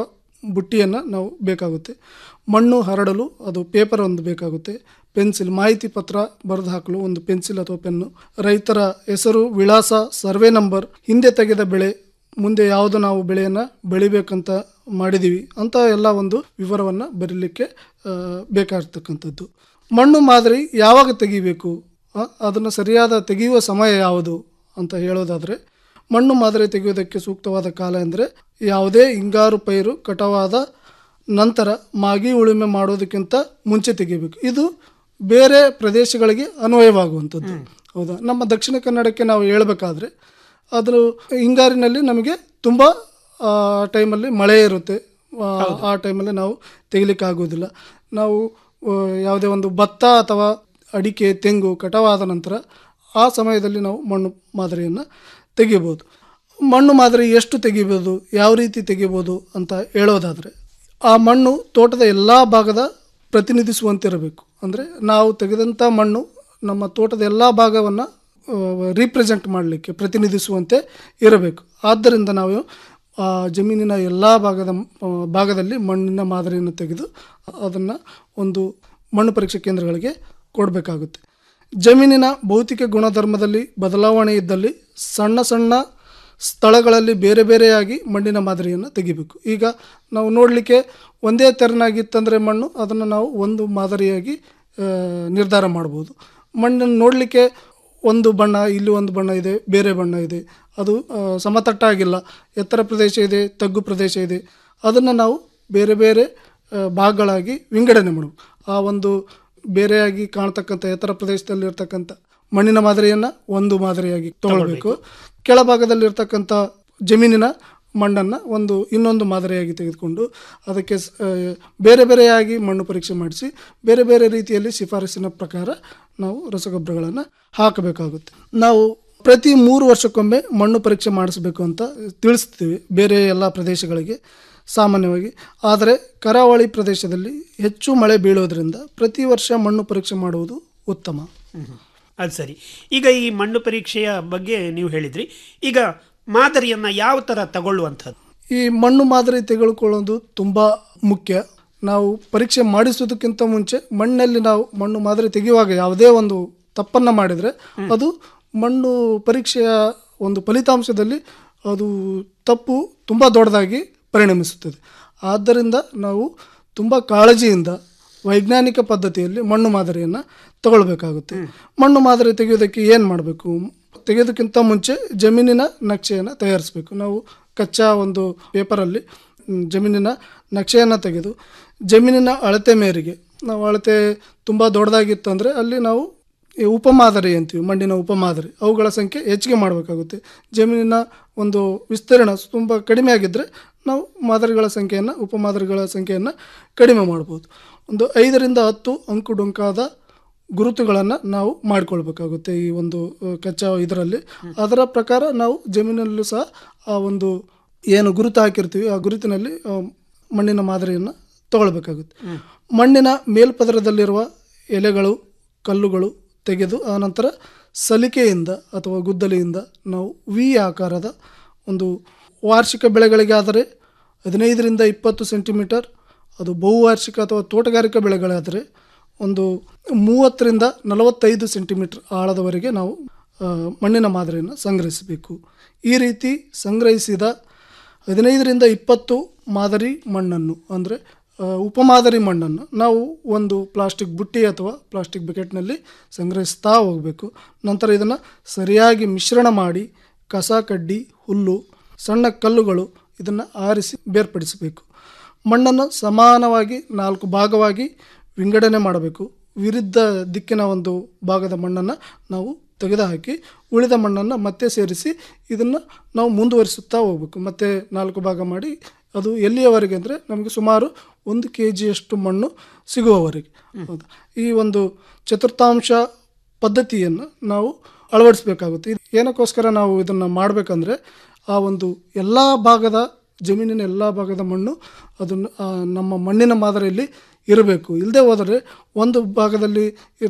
ಬುಟ್ಟಿಯನ್ನು ನಾವು ಬೇಕಾಗುತ್ತೆ ಮಣ್ಣು ಹರಡಲು ಅದು ಪೇಪರ್ ಒಂದು ಬೇಕಾಗುತ್ತೆ ಪೆನ್ಸಿಲ್ ಮಾಹಿತಿ ಪತ್ರ ಬರೆದು ಹಾಕಲು ಒಂದು ಪೆನ್ಸಿಲ್ ಅಥವಾ ಪೆನ್ನು ರೈತರ ಹೆಸರು ವಿಳಾಸ ಸರ್ವೆ ನಂಬರ್ ಹಿಂದೆ ತೆಗೆದ ಬೆಳೆ ಮುಂದೆ ಯಾವುದು ನಾವು ಬೆಳೆಯನ್ನು ಬೆಳಿಬೇಕಂತ ಮಾಡಿದ್ದೀವಿ ಅಂತ ಎಲ್ಲ ಒಂದು ವಿವರವನ್ನು ಬರೀಲಿಕ್ಕೆ ಆ, ಬೇಕಾಗಿರ್ತಕ್ಕಂಥದ್ದು ಮಣ್ಣು ಮಾದರಿ ಯಾವಾಗ ತೆಗಿಬೇಕು ಅದನ್ನು ಸರಿಯಾದ ತೆಗೆಯುವ ಸಮಯ ಯಾವುದು ಅಂತ ಹೇಳೋದಾದರೆ ಮಣ್ಣು ಮಾದರಿ ತೆಗೆಯುವುದಕ್ಕೆ ಸೂಕ್ತವಾದ ಕಾಲ ಎಂದರೆ ಯಾವುದೇ ಹಿಂಗಾರು ಪೈರು ಕಟಾವಾದ ನಂತರ ಮಾಗಿ ಉಳುಮೆ ಮಾಡೋದಕ್ಕಿಂತ ಮುಂಚೆ ತೆಗಿಬೇಕು ಇದು ಬೇರೆ ಪ್ರದೇಶಗಳಿಗೆ ಅನ್ವಯವಾಗುವಂಥದ್ದು ಹೌದಾ ನಮ್ಮ ದಕ್ಷಿಣ ಕನ್ನಡಕ್ಕೆ ನಾವು ಹೇಳಬೇಕಾದ್ರೆ ಅದ್ರ ಹಿಂಗಾರಿನಲ್ಲಿ ನಮಗೆ ತುಂಬ ಟೈಮಲ್ಲಿ ಮಳೆ ಇರುತ್ತೆ ಆ, ಆ ಟೈಮಲ್ಲಿ ನಾವು ತೆಗಿಲಿಕ್ಕೆ ಆಗೋದಿಲ್ಲ ನಾವು ಆ, ಯಾವುದೇ ಒಂದು ಭತ್ತ ಅಥವಾ ಅಡಿಕೆ ತೆಂಗು ಕಟಾವಾದ ನಂತರ ಆ ಸಮಯದಲ್ಲಿ ನಾವು ಮಣ್ಣು ಮಾದರಿಯನ್ನು ತೆಗಿಬೋದು ಮಣ್ಣು ಮಾದರಿ ಎಷ್ಟು ತೆಗಿಬೋದು ಯಾವ ರೀತಿ ತೆಗಿಬೋದು ಅಂತ ಹೇಳೋದಾದರೆ ಆ ಮಣ್ಣು ತೋಟದ ಎಲ್ಲ ಭಾಗದ ಪ್ರತಿನಿಧಿಸುವಂತಿರಬೇಕು ಅಂದರೆ ನಾವು ತೆಗೆದಂಥ ಮಣ್ಣು ನಮ್ಮ ತೋಟದ ಎಲ್ಲ ಭಾಗವನ್ನು ರೀಪ್ರೆಸೆಂಟ್ ಮಾಡಲಿಕ್ಕೆ ಪ್ರತಿನಿಧಿಸುವಂತೆ ಇರಬೇಕು ಆದ್ದರಿಂದ ನಾವು ಆ ಜಮೀನಿನ ಎಲ್ಲ ಭಾಗದ ಆ, ಭಾಗದಲ್ಲಿ ಮಣ್ಣಿನ ಮಾದರಿಯನ್ನು ತೆಗೆದು ಅದನ್ನು ಒಂದು ಮಣ್ಣು ಪರೀಕ್ಷೆ ಕೇಂದ್ರಗಳಿಗೆ ಕೊಡಬೇಕಾಗುತ್ತೆ ಜಮೀನಿನ ಭೌತಿಕ ಗುಣಧರ್ಮದಲ್ಲಿ ಬದಲಾವಣೆ ಇದ್ದಲ್ಲಿ ಸಣ್ಣ ಸಣ್ಣ ಸ್ಥಳಗಳಲ್ಲಿ ಬೇರೆ ಬೇರೆಯಾಗಿ ಮಣ್ಣಿನ ಮಾದರಿಯನ್ನು ತೆಗಿಬೇಕು ಈಗ ನಾವು ನೋಡಲಿಕ್ಕೆ ಒಂದೇ ತೆರನಾಗಿತ್ತಂದರೆ ಮಣ್ಣು ಅದನ್ನು ನಾವು ಒಂದು ಮಾದರಿಯಾಗಿ ಆ, ನಿರ್ಧಾರ ಮಾಡ್ಬೋದು ಮಣ್ಣನ್ನು ನೋಡಲಿಕ್ಕೆ ಒಂದು ಬಣ್ಣ ಇಲ್ಲಿ ಒಂದು ಬಣ್ಣ ಇದೆ ಬೇರೆ ಬಣ್ಣ ಇದೆ ಅದು ಆ, ಸಮತಟ್ಟಾಗಿಲ್ಲ ಎತ್ತರ ಪ್ರದೇಶ ಇದೆ ತಗ್ಗು ಪ್ರದೇಶ ಇದೆ ಅದನ್ನು ನಾವು ಬೇರೆ ಬೇರೆ ಆ, ಭಾಗಗಳಾಗಿ ವಿಂಗಡಣೆ ಮಾಡಬೇಕು ಆ ಒಂದು ಬೇರೆಯಾಗಿ ಕಾಣ್ತಕ್ಕಂಥ ಎತ್ತರ ಪ್ರದೇಶದಲ್ಲಿ ಇರ್ತಕ್ಕಂಥ ಮಣ್ಣಿನ ಮಾದರಿಯನ್ನು ಒಂದು ಮಾದರಿಯಾಗಿ ತಗೊಳ್ಬೇಕು ಕೆಳಭಾಗದಲ್ಲಿರ್ತಕ್ಕಂಥ ಜಮೀನಿನ ಮಣ್ಣನ್ನು ಒಂದು ಇನ್ನೊಂದು ಮಾದರಿಯಾಗಿ ತೆಗೆದುಕೊಂಡು ಅದಕ್ಕೆ ಸ್- ಆ, ಬೇರೆ ಬೇರೆಯಾಗಿ ಮಣ್ಣು ಪರೀಕ್ಷೆ ಮಾಡಿಸಿ ಬೇರೆ ಬೇರೆ ರೀತಿಯಲ್ಲಿ ಶಿಫಾರಸಿನ ಪ್ರಕಾರ ನಾವು ರಸಗೊಬ್ಬರಗಳನ್ನು ಹಾಕಬೇಕಾಗುತ್ತೆ ನಾವು ಪ್ರತಿ ಮೂರು ವರ್ಷಕ್ಕೊಮ್ಮೆ ಮಣ್ಣು ಪರೀಕ್ಷೆ ಮಾಡಿಸಬೇಕು ಅಂತ ತಿಳಿಸ್ತೀವಿ ಬೇರೆ ಎಲ್ಲ ಪ್ರದೇಶಗಳಿಗೆ ಸಾಮಾನ್ಯವಾಗಿ ಆದರೆ ಕರಾವಳಿ ಪ್ರದೇಶದಲ್ಲಿ ಹೆಚ್ಚು ಮಳೆ ಬೀಳೋದ್ರಿಂದ ಪ್ರತಿ ವರ್ಷ ಮಣ್ಣು ಪರೀಕ್ಷೆ ಮಾಡುವುದು ಉತ್ತಮ ಅದು ಸರಿ ಈಗ ಈ ಮಣ್ಣು ಪರೀಕ್ಷೆಯ ಬಗ್ಗೆ ನೀವು ಹೇಳಿದ್ರಿ ಈಗ ಮಾದರಿಯನ್ನು ಯಾವ ಥರ ತಗೊಳ್ಳುವಂಥದ್ದು ಈ ಮಣ್ಣು ಮಾದರಿ ತೆಗೆದುಕೊಳ್ಳೋದು ತುಂಬ ಮುಖ್ಯ ನಾವು ಪರೀಕ್ಷೆ ಮಾಡಿಸೋದಕ್ಕಿಂತ ಮುಂಚೆ ಮಣ್ಣಲ್ಲಿ ನಾವು ಮಣ್ಣು ಮಾದರಿ ತೆಗೆಯುವಾಗ ಯಾವುದೇ ಒಂದು ತಪ್ಪನ್ನು ಮಾಡಿದರೆ ಅದು ಮಣ್ಣು ಪರೀಕ್ಷೆಯ ಒಂದು ಫಲಿತಾಂಶದಲ್ಲಿ ಅದು ತಪ್ಪು ತುಂಬ ದೊಡ್ಡದಾಗಿ ಪರಿಣಮಿಸುತ್ತದೆ ಆದ್ದರಿಂದ ನಾವು ತುಂಬ ಕಾಳಜಿಯಿಂದ ವೈಜ್ಞಾನಿಕ ಪದ್ಧತಿಯಲ್ಲಿ ಮಣ್ಣು ಮಾದರಿಯನ್ನು ತಗೊಳ್ಬೇಕಾಗುತ್ತೆ ಮಣ್ಣು ಮಾದರಿ ತೆಗೆಯೋದಕ್ಕೆ ಏನು ಮಾಡಬೇಕು ತೆಗೆಯೋದಕ್ಕಿಂತ ಮುಂಚೆ ಜಮೀನಿನ ನಕ್ಷೆಯನ್ನು ತಯಾರಿಸಬೇಕು ನಾವು ಕಚ್ಚಾ ಒಂದು ಪೇಪರಲ್ಲಿ ಮ್, ಜಮೀನಿನ ನಕ್ಷೆಯನ್ನು ತೆಗೆದು ಜಮೀನಿನ ಅಳತೆ ಮೇರೆಗೆ ನಾವು ಅಳತೆ ತುಂಬ ದೊಡ್ಡದಾಗಿತ್ತು ಅಂದರೆ ಅಲ್ಲಿ ನಾವು ಈ ಉಪಮಾದರಿ ಅಂತೀವಿ ಮಣ್ಣಿನ ಉಪಮಾದರಿ ಅವುಗಳ ಸಂಖ್ಯೆ ಹೆಚ್ಚಿಗೆ ಮಾಡಬೇಕಾಗುತ್ತೆ ಜಮೀನಿನ ಒಂದು ವಿಸ್ತೀರ್ಣ ತುಂಬ ಕಡಿಮೆ ಆಗಿದ್ದರೆ ನಾವು ಮಾದರಿಗಳ ಸಂಖ್ಯೆಯನ್ನು ಉಪಮಾದರಿಗಳ ಸಂಖ್ಯೆಯನ್ನು ಕಡಿಮೆ ಮಾಡ್ಬೋದು ಒಂದು ಐದರಿಂದ ಹತ್ತು ಅಂಕುಡೊಂಕಾದ ಗುರುತುಗಳನ್ನು ನಾವು ಮಾಡಿಕೊಳ್ಬೇಕಾಗುತ್ತೆ ಈ ಒಂದು ಆ, ಕಚ್ಚಾ ಇದರಲ್ಲಿ ಅದರ ಪ್ರಕಾರ ನಾವು ಜಮೀನಲ್ಲೂ ಸಹ ಆ ಒಂದು ಏನು ಗುರುತು ಹಾಕಿರ್ತೀವಿ ಆ ಗುರುತಿನಲ್ಲಿ ಆ, ಮಣ್ಣಿನ ಮಾದರಿಯನ್ನು ತಗೊಳ್ಬೇಕಾಗುತ್ತೆ ಮಣ್ಣಿನ ಮೇಲ್ಪದರದಲ್ಲಿರುವ ಎಲೆಗಳು ಕಲ್ಲುಗಳು ತೆಗೆದು ಆನಂತರ ಸಲಿಕೆಯಿಂದ ಅಥವಾ ಗುದ್ದಲಿಯಿಂದ ನಾವು ವಿ ಆಕಾರದ ಒಂದು ವಾರ್ಷಿಕ ಬೆಳೆಗಳಿಗಾದರೆ ಹದಿನೈದರಿಂದ ಇಪ್ಪತ್ತು ಸೆಂಟಿಮೀಟರ್ ಅದು ಬಹುವಾರ್ಷಿಕ ಅಥವಾ ತೋಟಗಾರಿಕಾ ಬೆಳೆಗಳಾದರೆ ಒಂದು ಮೂವತ್ತರಿಂದ ನಲವತ್ತೈದು ಸೆಂಟಿಮೀಟರ್ ಆಳದವರೆಗೆ ನಾವು ಆ, ಮಣ್ಣಿನ ಮಾದರಿಯನ್ನು ಸಂಗ್ರಹಿಸಬೇಕು ಈ ರೀತಿ ಸಂಗ್ರಹಿಸಿದ ಹದಿನೈದರಿಂದ ಇಪ್ಪತ್ತು ಮಾದರಿ ಮಣ್ಣನ್ನು ಅಂದರೆ ಉಪಮಾದರಿ ಮಣ್ಣನ್ನು ನಾವು ಒಂದು ಪ್ಲಾಸ್ಟಿಕ್ ಬುಟ್ಟಿ ಅಥವಾ ಪ್ಲಾಸ್ಟಿಕ್ ಬಕೆಟ್ನಲ್ಲಿ ಸಂಗ್ರಹಿಸ್ತಾ ಹೋಗಬೇಕು ನಂತರ ಇದನ್ನು ಸರಿಯಾಗಿ ಮಿಶ್ರಣ ಮಾಡಿ ಕಸ ಕಡ್ಡಿ ಹುಲ್ಲು ಸಣ್ಣ ಕಲ್ಲುಗಳು ಇದನ್ನು ಆರಿಸಿ ಬೇರ್ಪಡಿಸಬೇಕು ಮಣ್ಣನ್ನು ಸಮಾನವಾಗಿ ನಾಲ್ಕು ಭಾಗವಾಗಿ ವಿಂಗಡಣೆ ಮಾಡಬೇಕು ವಿರುದ್ಧ ದಿಕ್ಕಿನ ಒಂದು ಭಾಗದ ಮಣ್ಣನ್ನು ನಾವು ತೆಗೆದುಹಾಕಿ ಉಳಿದ ಮಣ್ಣನ್ನು ಮತ್ತೆ ಸೇರಿಸಿ ಇದನ್ನು ನಾವು ಮುಂದುವರಿಸುತ್ತಾ ಹೋಗ್ಬೇಕು ಮತ್ತೆ ನಾಲ್ಕು ಭಾಗ ಮಾಡಿ ಅದು ಎಲ್ಲಿಯವರೆಗೆ ಅಂದರೆ ನಮಗೆ ಸುಮಾರು ಒಂದು ಕೆ ಜಿಯಷ್ಟು ಮಣ್ಣು ಸಿಗುವವರೆಗೆ ಹೌದಾ ಈ ಒಂದು ಚತುರ್ಥಾಂಶ ಪದ್ಧತಿಯನ್ನು ನಾವು ಅಳವಡಿಸಬೇಕಾಗುತ್ತೆ ಇದು ಏನಕ್ಕೋಸ್ಕರ ನಾವು ಇದನ್ನು ಮಾಡಬೇಕಂದ್ರೆ ಆ ಒಂದು ಎಲ್ಲ ಭಾಗದ ಜಮೀನಿನ ಎಲ್ಲ ಭಾಗದ ಮಣ್ಣು ಅದನ್ನು ಆ, ನಮ್ಮ ಮಣ್ಣಿನ ಮಾದರಿಯಲ್ಲಿ ಇರಬೇಕು ಇಲ್ಲದೆ ಹೋದರೆ ಒಂದು ಭಾಗದಲ್ಲಿ ಇರ್-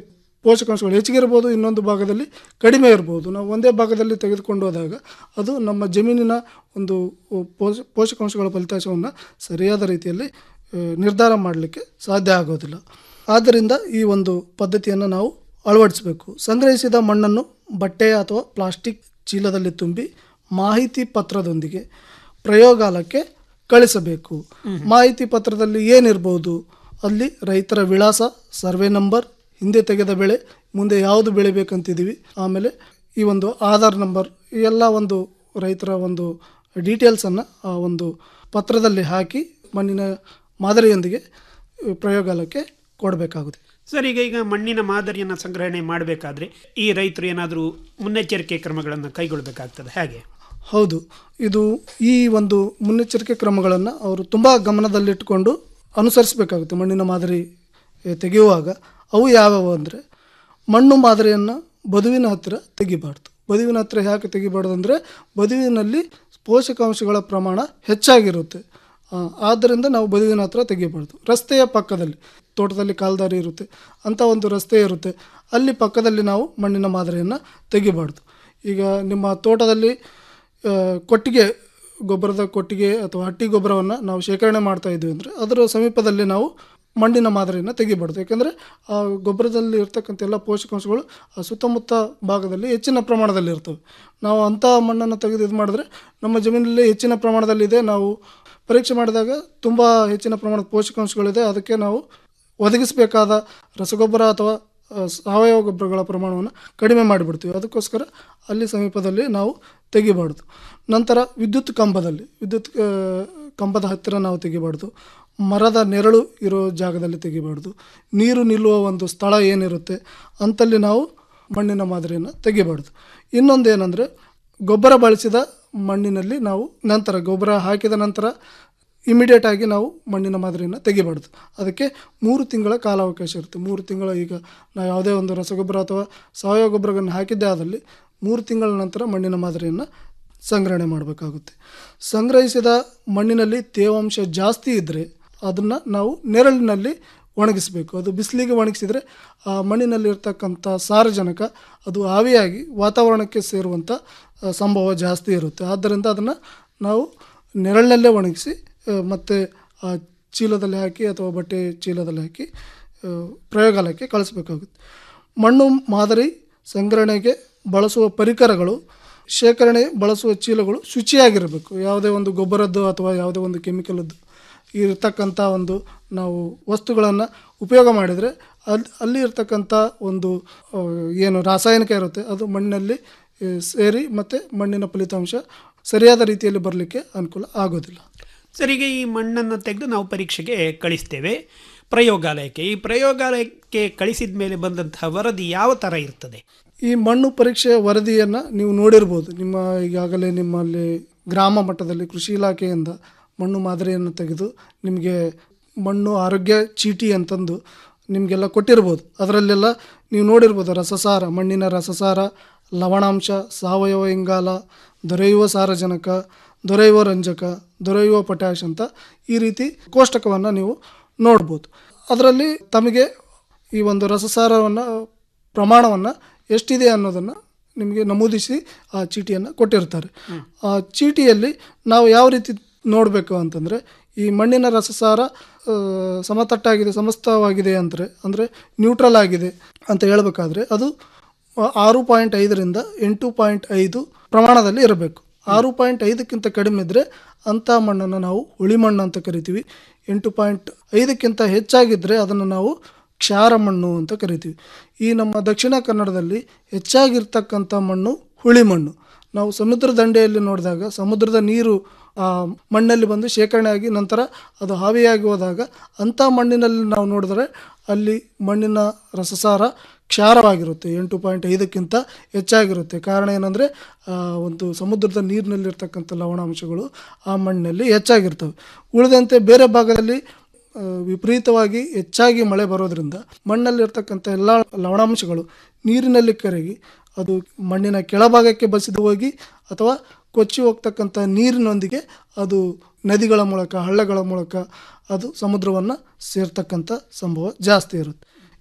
ಪೋಷಕಾಂಶಗಳು ಹೆಚ್ಚಿಗೆ ಇರ್ಬೋದು ಇನ್ನೊಂದು ಭಾಗದಲ್ಲಿ ಕಡಿಮೆ ಇರ್ಬೋದು ನಾವು ಒಂದೇ ಭಾಗದಲ್ಲಿ ತೆಗೆದುಕೊಂಡು ಹೋದಾಗ ಅದು ನಮ್ಮ ಜಮೀನಿನ ಒಂದು ಪೋಷ ಪೋಷಕಾಂಶಗಳ ಫಲಿತಾಂಶವನ್ನು ಸರಿಯಾದ ರೀತಿಯಲ್ಲಿ ಆ, ನಿರ್ಧಾರ ಮಾಡಲಿಕ್ಕೆ ಸಾಧ್ಯ ಆಗೋದಿಲ್ಲ ಆದ್ದರಿಂದ ಈ ಒಂದು ಪದ್ಧತಿಯನ್ನು ನಾವು ಅಳವಡಿಸಬೇಕು ಸಂಗ್ರಹಿಸಿದ ಮಣ್ಣನ್ನು ಬಟ್ಟೆ ಅಥವಾ ಪ್ಲಾಸ್ಟಿಕ್ ಚೀಲದಲ್ಲಿ ತುಂಬಿ ಮಾಹಿತಿ ಪತ್ರದೊಂದಿಗೆ ಪ್ರಯೋಗಾಲಯಕ್ಕೆ ಕಳಿಸಬೇಕು ಮಾಹಿತಿ ಪತ್ರದಲ್ಲಿ ಏನಿರ್ಬೋದು ಅಲ್ಲಿ ರೈತರ ವಿಳಾಸ ಸರ್ವೆ ನಂಬರ್ ಹಿಂದೆ ತೆಗೆದ ಬೆಳೆ ಮುಂದೆ ಯಾವುದು ಬೆಳಿಬೇಕಂತಿದ್ದೀವಿ ಆಮೇಲೆ ಈ ಒಂದು ಆಧಾರ್ ನಂಬರ್ ಈ ಎಲ್ಲ ಒಂದು ರೈತರ ಒಂದು ಡೀಟೇಲ್ಸನ್ನು ಆ ಒಂದು ಪತ್ರದಲ್ಲಿ ಹಾಕಿ ಮಣ್ಣಿನ ಮಾದರಿಯೊಂದಿಗೆ ಈ ಪ್ರಯೋಗಾಲಯಕ್ಕೆ ಕೊಡಬೇಕಾಗುತ್ತೆ ಸರ್ ಈಗ ಈಗ ಮಣ್ಣಿನ ಮಾದರಿಯನ್ನು ಸಂಗ್ರಹಣೆ ಮಾಡಬೇಕಾದ್ರೆ ಈ ರೈತರು ಏನಾದರೂ ಮುನ್ನೆಚ್ಚರಿಕೆ ಕ್ರಮಗಳನ್ನು ಕೈಗೊಳ್ಳಬೇಕಾಗ್ತದೆ ಹೇಗೆ ಹೌದು ಇದು ಈ ಒಂದು ಮುನ್ನೆಚ್ಚರಿಕೆ ಕ್ರಮಗಳನ್ನು ಅವರು ತುಂಬ ಗಮನದಲ್ಲಿಟ್ಟುಕೊಂಡು ಅನುಸರಿಸಬೇಕಾಗುತ್ತೆ ಮಣ್ಣಿನ ಮಾದರಿ ಎ, ತೆಗೆಯುವಾಗ ಅವು ಯಾವ್ಯಾವು ಅಂದರೆ ಮಣ್ಣು ಮಾದರಿಯನ್ನು ಬದುವಿನ ಹತ್ತಿರ ತೆಗಿಬಾರ್ದು ಬದುವಿನ ಹತ್ತಿರ ಯಾಕೆ ತೆಗಿಬಾರ್ದು ಅಂದರೆ ಬದುವಿನಲ್ಲಿ ಪೋಷಕಾಂಶಗಳ ಪ್ರಮಾಣ ಹೆಚ್ಚಾಗಿರುತ್ತೆ ಆ, ಆದ್ದರಿಂದ ನಾವು ಬದುವಿನ ಹತ್ರ ತೆಗಿಬಾರ್ದು ರಸ್ತೆಯ ಪಕ್ಕದಲ್ಲಿ ತೋಟದಲ್ಲಿ ಕಾಲ್ದಾರಿ ಇರುತ್ತೆ ಅಂಥ ಒಂದು ರಸ್ತೆ ಇರುತ್ತೆ ಅಲ್ಲಿ ಪಕ್ಕದಲ್ಲಿ ನಾವು ಮಣ್ಣಿನ ಮಾದರಿಯನ್ನು ತೆಗಿಬಾರ್ದು ಈಗ ನಿಮ್ಮ ತೋಟದಲ್ಲಿ ಆ, ಕೊಟ್ಟಿಗೆ ಗೊಬ್ಬರದ ಕೊಟ್ಟಿಗೆ ಅಥವಾ ಹಟ್ಟಿ ಗೊಬ್ಬರವನ್ನು ನಾವು ಶೇಖರಣೆ ಮಾಡ್ತಾ ಇದ್ವಿ ಅಂದರೆ ಅದರ ಸಮೀಪದಲ್ಲಿ ನಾವು ಮಣ್ಣಿನ ಮಾದರಿಯನ್ನು ತೆಗಿಬಾರ್ದು ಯಾಕೆಂದರೆ ಆ ಗೊಬ್ಬರದಲ್ಲಿ ಇರ್ತಕ್ಕಂಥ ಎಲ್ಲ ಪೋಷಕಾಂಶಗಳು ಆ ಸುತ್ತಮುತ್ತ ಭಾಗದಲ್ಲಿ ಹೆಚ್ಚಿನ ಪ್ರಮಾಣದಲ್ಲಿ ಇರ್ತವೆ ನಾವು ಅಂಥ ಮಣ್ಣನ್ನು ತೆಗೆದು ಇದು ಮಾಡಿದ್ರೆ ನಮ್ಮ ಜಮೀನಲ್ಲಿ ಹೆಚ್ಚಿನ ಪ್ರಮಾಣದಲ್ಲಿದೆ ನಾವು ಪರೀಕ್ಷೆ ಮಾಡಿದಾಗ ತುಂಬ ಹೆಚ್ಚಿನ ಪ್ರಮಾಣದ ಪೋಷಕಾಂಶಗಳಿದೆ ಅದಕ್ಕೆ ನಾವು ಒದಗಿಸಬೇಕಾದ ರಸಗೊಬ್ಬರ ಅಥವಾ ಆ, ಸಾವಯವ ಗೊಬ್ಬರಗಳ ಪ್ರಮಾಣವನ್ನು ಕಡಿಮೆ ಮಾಡಿಬಿಡ್ತೀವಿ ಅದಕ್ಕೋಸ್ಕರ ಅಲ್ಲಿ ಸಮೀಪದಲ್ಲಿ ನಾವು ತೆಗಿಬಾರ್ದು ನಂತರ ವಿದ್ಯುತ್ ಕಂಬದಲ್ಲಿ ವಿದ್ಯುತ್ ಆ, ಕಂಬದ ಹತ್ತಿರ ನಾವು ತೆಗಿಬಾರ್ದು ಮರದ ನೆರಳು ಇರೋ ಜಾಗದಲ್ಲಿ ತೆಗಿಬಾರ್ದು ನೀರು ನಿಲ್ಲುವ ಒಂದು ಸ್ಥಳ ಏನಿರುತ್ತೆ ಅಂತಲ್ಲಿ ನಾವು ಮಣ್ಣಿನ ಮಾದರಿಯನ್ನು ತೆಗಿಬಾರ್ದು ಇನ್ನೊಂದು ಏನಂದರೆ ಗೊಬ್ಬರ ಬಳಸಿದ ಮಣ್ಣಿನಲ್ಲಿ ನಾವು ನಂತರ ಗೊಬ್ಬರ ಹಾಕಿದ ನಂತರ ಇಮಿಡಿಯೇಟ್ ಆಗಿ ನಾವು ಮಣ್ಣಿನ ಮಾದರಿಯನ್ನು ತೆಗಿಬಾರ್ದು ಅದಕ್ಕೆ ಮೂರು ತಿಂಗಳ ಕಾಲಾವಕಾಶ ಇರುತ್ತೆ ಮೂರು ತಿಂಗಳ ಈಗ ನಾವು ಯಾವುದೇ ಒಂದು ರಸಗೊಬ್ಬರ ಅಥವಾ ಸಾವಯವ ಗೊಬ್ಬರಗಳನ್ನು ಹಾಕಿದ್ದೇ ಆದಲ್ಲಿ ಮೂರು ತಿಂಗಳ ನಂತರ ಮಣ್ಣಿನ ಮಾದರಿಯನ್ನು ಸಂಗ್ರಹಣೆ ಮಾಡಬೇಕಾಗುತ್ತೆ ಸಂಗ್ರಹಿಸಿದ ಮಣ್ಣಿನಲ್ಲಿ ತೇವಾಂಶ ಜಾಸ್ತಿ ಇದ್ದರೆ ಅದನ್ನು ನಾವು ನೆರಳಿನಲ್ಲಿ ಒಣಗಿಸಬೇಕು ಅದು ಬಿಸಿಲಿಗೆ ಒಣಗಿಸಿದರೆ ಆ ಮಣ್ಣಿನಲ್ಲಿ ಇರ್ತಕ್ಕಂಥ ಸಾರಜನಕ ಅದು ಆವಿಯಾಗಿ ವಾತಾವರಣಕ್ಕೆ ಸೇರುವಂಥ ಆ, ಸಂಭವ ಜಾಸ್ತಿ ಇರುತ್ತೆ ಆದ್ದರಿಂದ ಅದನ್ನು ನಾವು ನೆರಳಿನಲ್ಲೇ ಒಣಗಿಸಿ ಆ, ಮತ್ತೆ ಆ ಚೀಲದಲ್ಲಿ ಹಾಕಿ ಅಥವಾ ಬಟ್ಟೆ ಚೀಲದಲ್ಲಿ ಹಾಕಿ ಆ, ಪ್ರಯೋಗಾಲಯಕ್ಕೆ ಕಳಿಸ್ಬೇಕಾಗುತ್ತೆ ಮಣ್ಣು ಮಾದರಿ ಸಂಗ್ರಹಣೆಗೆ ಬಳಸುವ ಪರಿಕರಗಳು ಶೇಖರಣೆ ಬಳಸುವ ಚೀಲಗಳು ಶುಚಿಯಾಗಿರಬೇಕು ಯಾವುದೇ ಒಂದು ಗೊಬ್ಬರದ್ದು ಅಥವಾ ಯಾವುದೇ ಒಂದು ಕೆಮಿಕಲದ್ದು ಇರತಕ್ಕಂಥ ಒಂದು ನಾವು ವಸ್ತುಗಳನ್ನು ಉಪಯೋಗ ಮಾಡಿದರೆ ಅಲ್ಲಿ ಅಲ್ಲಿ ಇರ್ತಕ್ಕಂಥ ಒಂದು ಆ, ಏನು ರಾಸಾಯನಿಕ ಇರುತ್ತೆ ಅದು ಮಣ್ಣಿನಲ್ಲಿ ಆ, ಸೇರಿ ಮತ್ತು ಮಣ್ಣಿನ ಫಲಿತಾಂಶ ಸರಿಯಾದ ರೀತಿಯಲ್ಲಿ ಬರಲಿಕ್ಕೆ ಅನುಕೂಲ ಆಗೋದಿಲ್ಲ ಸರಿಗೆ ಈ ಮಣ್ಣನ್ನು ತೆಗೆದು ನಾವು ಪರೀಕ್ಷೆಗೆ ಕಳಿಸ್ತೇವೆ ಪ್ರಯೋಗಾಲಯಕ್ಕೆ ಈ ಪ್ರಯೋಗಾಲಯಕ್ಕೆ ಕಳಿಸಿದ ಮೇಲೆ ಬಂದಂತಹ ವರದಿ ಯಾವ ಥರ ಇರ್ತದೆ ಈ ಮಣ್ಣು ಪರೀಕ್ಷೆಯ ವರದಿಯನ್ನು ನೀವು ನೋಡಿರ್ಬೋದು ನಿಮ್ಮ ಈಗಾಗಲೇ ನಿಮ್ಮಲ್ಲಿ ಗ್ರಾಮ ಮಟ್ಟದಲ್ಲಿ ಕೃಷಿ ಇಲಾಖೆಯಿಂದ ಮಣ್ಣು ಮಾದರಿಯನ್ನು ತೆಗೆದು ನಿಮಗೆ ಮಣ್ಣು ಆರೋಗ್ಯ ಚೀಟಿ ಅಂತಂದು ನಿಮಗೆಲ್ಲ ಕೊಟ್ಟಿರ್ಬೋದು ಅದರಲ್ಲೆಲ್ಲ ನೀವು ನೋಡಿರ್ಬೋದು ರಸಸಾರ ಮಣ್ಣಿನ ರಸಸಾರ ಲವಣಾಂಶ ಸಾವಯವ ಇಂಗಾಲ ದೊರೆಯುವ ಸಾರಜನಕ ದೊರೆಯುವ ರಂಜಕ ದೊರೆಯುವ ಪೊಟ್ಯಾಷ್ ಅಂತ ಈ ರೀತಿ ಕೋಷ್ಟಕವನ್ನು ನೀವು ನೋಡ್ಬೋದು ಅದರಲ್ಲಿ ತಮಗೆ ಈ ಒಂದು ರಸಸಾರವನ್ನು ಪ್ರಮಾಣವನ್ನು ಎಷ್ಟಿದೆ ಅನ್ನೋದನ್ನು ನಿಮಗೆ ನಮೂದಿಸಿ ಆ ಚೀಟಿಯನ್ನು ಕೊಟ್ಟಿರ್ತಾರೆ ಆ ಚೀಟಿಯಲ್ಲಿ ನಾವು ಯಾವ ರೀತಿ ನೋಡಬೇಕು ಅಂತಂದರೆ ಈ ಮಣ್ಣಿನ ರಸಸಾರ ಆ, ಸಮತಟ್ಟಾಗಿದೆ ಸಮಸ್ತವಾಗಿದೆ ಅಂದರೆ ಅಂದರೆ ನ್ಯೂಟ್ರಲ್ ಆಗಿದೆ ಅಂತ ಹೇಳಬೇಕಾದ್ರೆ ಅದು ಆ, ಆರು ಪಾಯಿಂಟ್ ಐದರಿಂದ ಎಂಟು ಪಾಯಿಂಟ್ ಐದು ಪ್ರಮಾಣದಲ್ಲಿ ಇರಬೇಕು ಆರು ಪಾಯಿಂಟ್ ಐದಕ್ಕಿಂತ ಕಡಿಮೆ ಇದ್ದರೆ ಅಂಥ ಮಣ್ಣನ್ನು ನಾವು ಹುಳಿ ಮಣ್ಣು ಅಂತ ಕರಿತೀವಿ ಎಂಟು ಪಾಯಿಂಟ್ ಐದಕ್ಕಿಂತ ಹೆಚ್ಚಾಗಿದ್ದರೆ ಅದನ್ನು ನಾವು ಕ್ಷಾರ ಮಣ್ಣು ಅಂತ ಕರಿತೀವಿ ಈ ನಮ್ಮ ದಕ್ಷಿಣ ಕನ್ನಡದಲ್ಲಿ ಹೆಚ್ಚಾಗಿರ್ತಕ್ಕಂಥ ಮಣ್ಣು ಹುಳಿ ಮಣ್ಣು ನಾವು ಸಮುದ್ರ ದಂಡೆಯಲ್ಲಿ ನೋಡಿದಾಗ ಸಮುದ್ರದ ನೀರು ಆ ಮಣ್ಣಲ್ಲಿ ಬಂದು ಶೇಖರಣೆ ಆಗಿ ನಂತರ ಅದು ಹಾವಿಯಾಗಿ ಹೋದಾಗ ಅಂಥ ಮಣ್ಣಿನಲ್ಲಿ ನಾವು ನೋಡಿದ್ರೆ ಅಲ್ಲಿ ಮಣ್ಣಿನ ರಸಸಾರ ಕ್ಷಾರವಾಗಿರುತ್ತೆ ಎಂಟು ಪಾಯಿಂಟ್ ಐದಕ್ಕಿಂತ ಹೆಚ್ಚಾಗಿರುತ್ತೆ ಕಾರಣ ಏನಂದರೆ ಒಂದು ಸಮುದ್ರದ ನೀರಿನಲ್ಲಿರ್ತಕ್ಕಂಥ ಲವಣಾಂಶಗಳು ಆ ಮಣ್ಣಿನಲ್ಲಿ ಹೆಚ್ಚಾಗಿರ್ತವೆ ಉಳಿದಂತೆ ಬೇರೆ ಭಾಗದಲ್ಲಿ ಆ, ವಿಪರೀತವಾಗಿ ಹೆಚ್ಚಾಗಿ ಮಳೆ ಬರೋದ್ರಿಂದ ಮಣ್ಣಲ್ಲಿರ್ತಕ್ಕಂಥ ಎಲ್ಲ ಲವಣಾಂಶಗಳು ನೀರಿನಲ್ಲಿ ಕರಗಿ ಅದು ಮಣ್ಣಿನ ಕೆಳಭಾಗಕ್ಕೆ ಬಸಿದು ಹೋಗಿ ಅಥವಾ ಕೊಚ್ಚಿ ಹೋಗ್ತಕ್ಕಂಥ ನೀರಿನೊಂದಿಗೆ ಅದು ನದಿಗಳ ಮೂಲಕ ಹಳ್ಳಗಳ ಮೂಲಕ ಅದು ಸಮುದ್ರವನ್ನು ಸೇರ್ತಕ್ಕಂಥ ಸಂಭವ ಜಾಸ್ತಿ ಇರುತ್ತೆ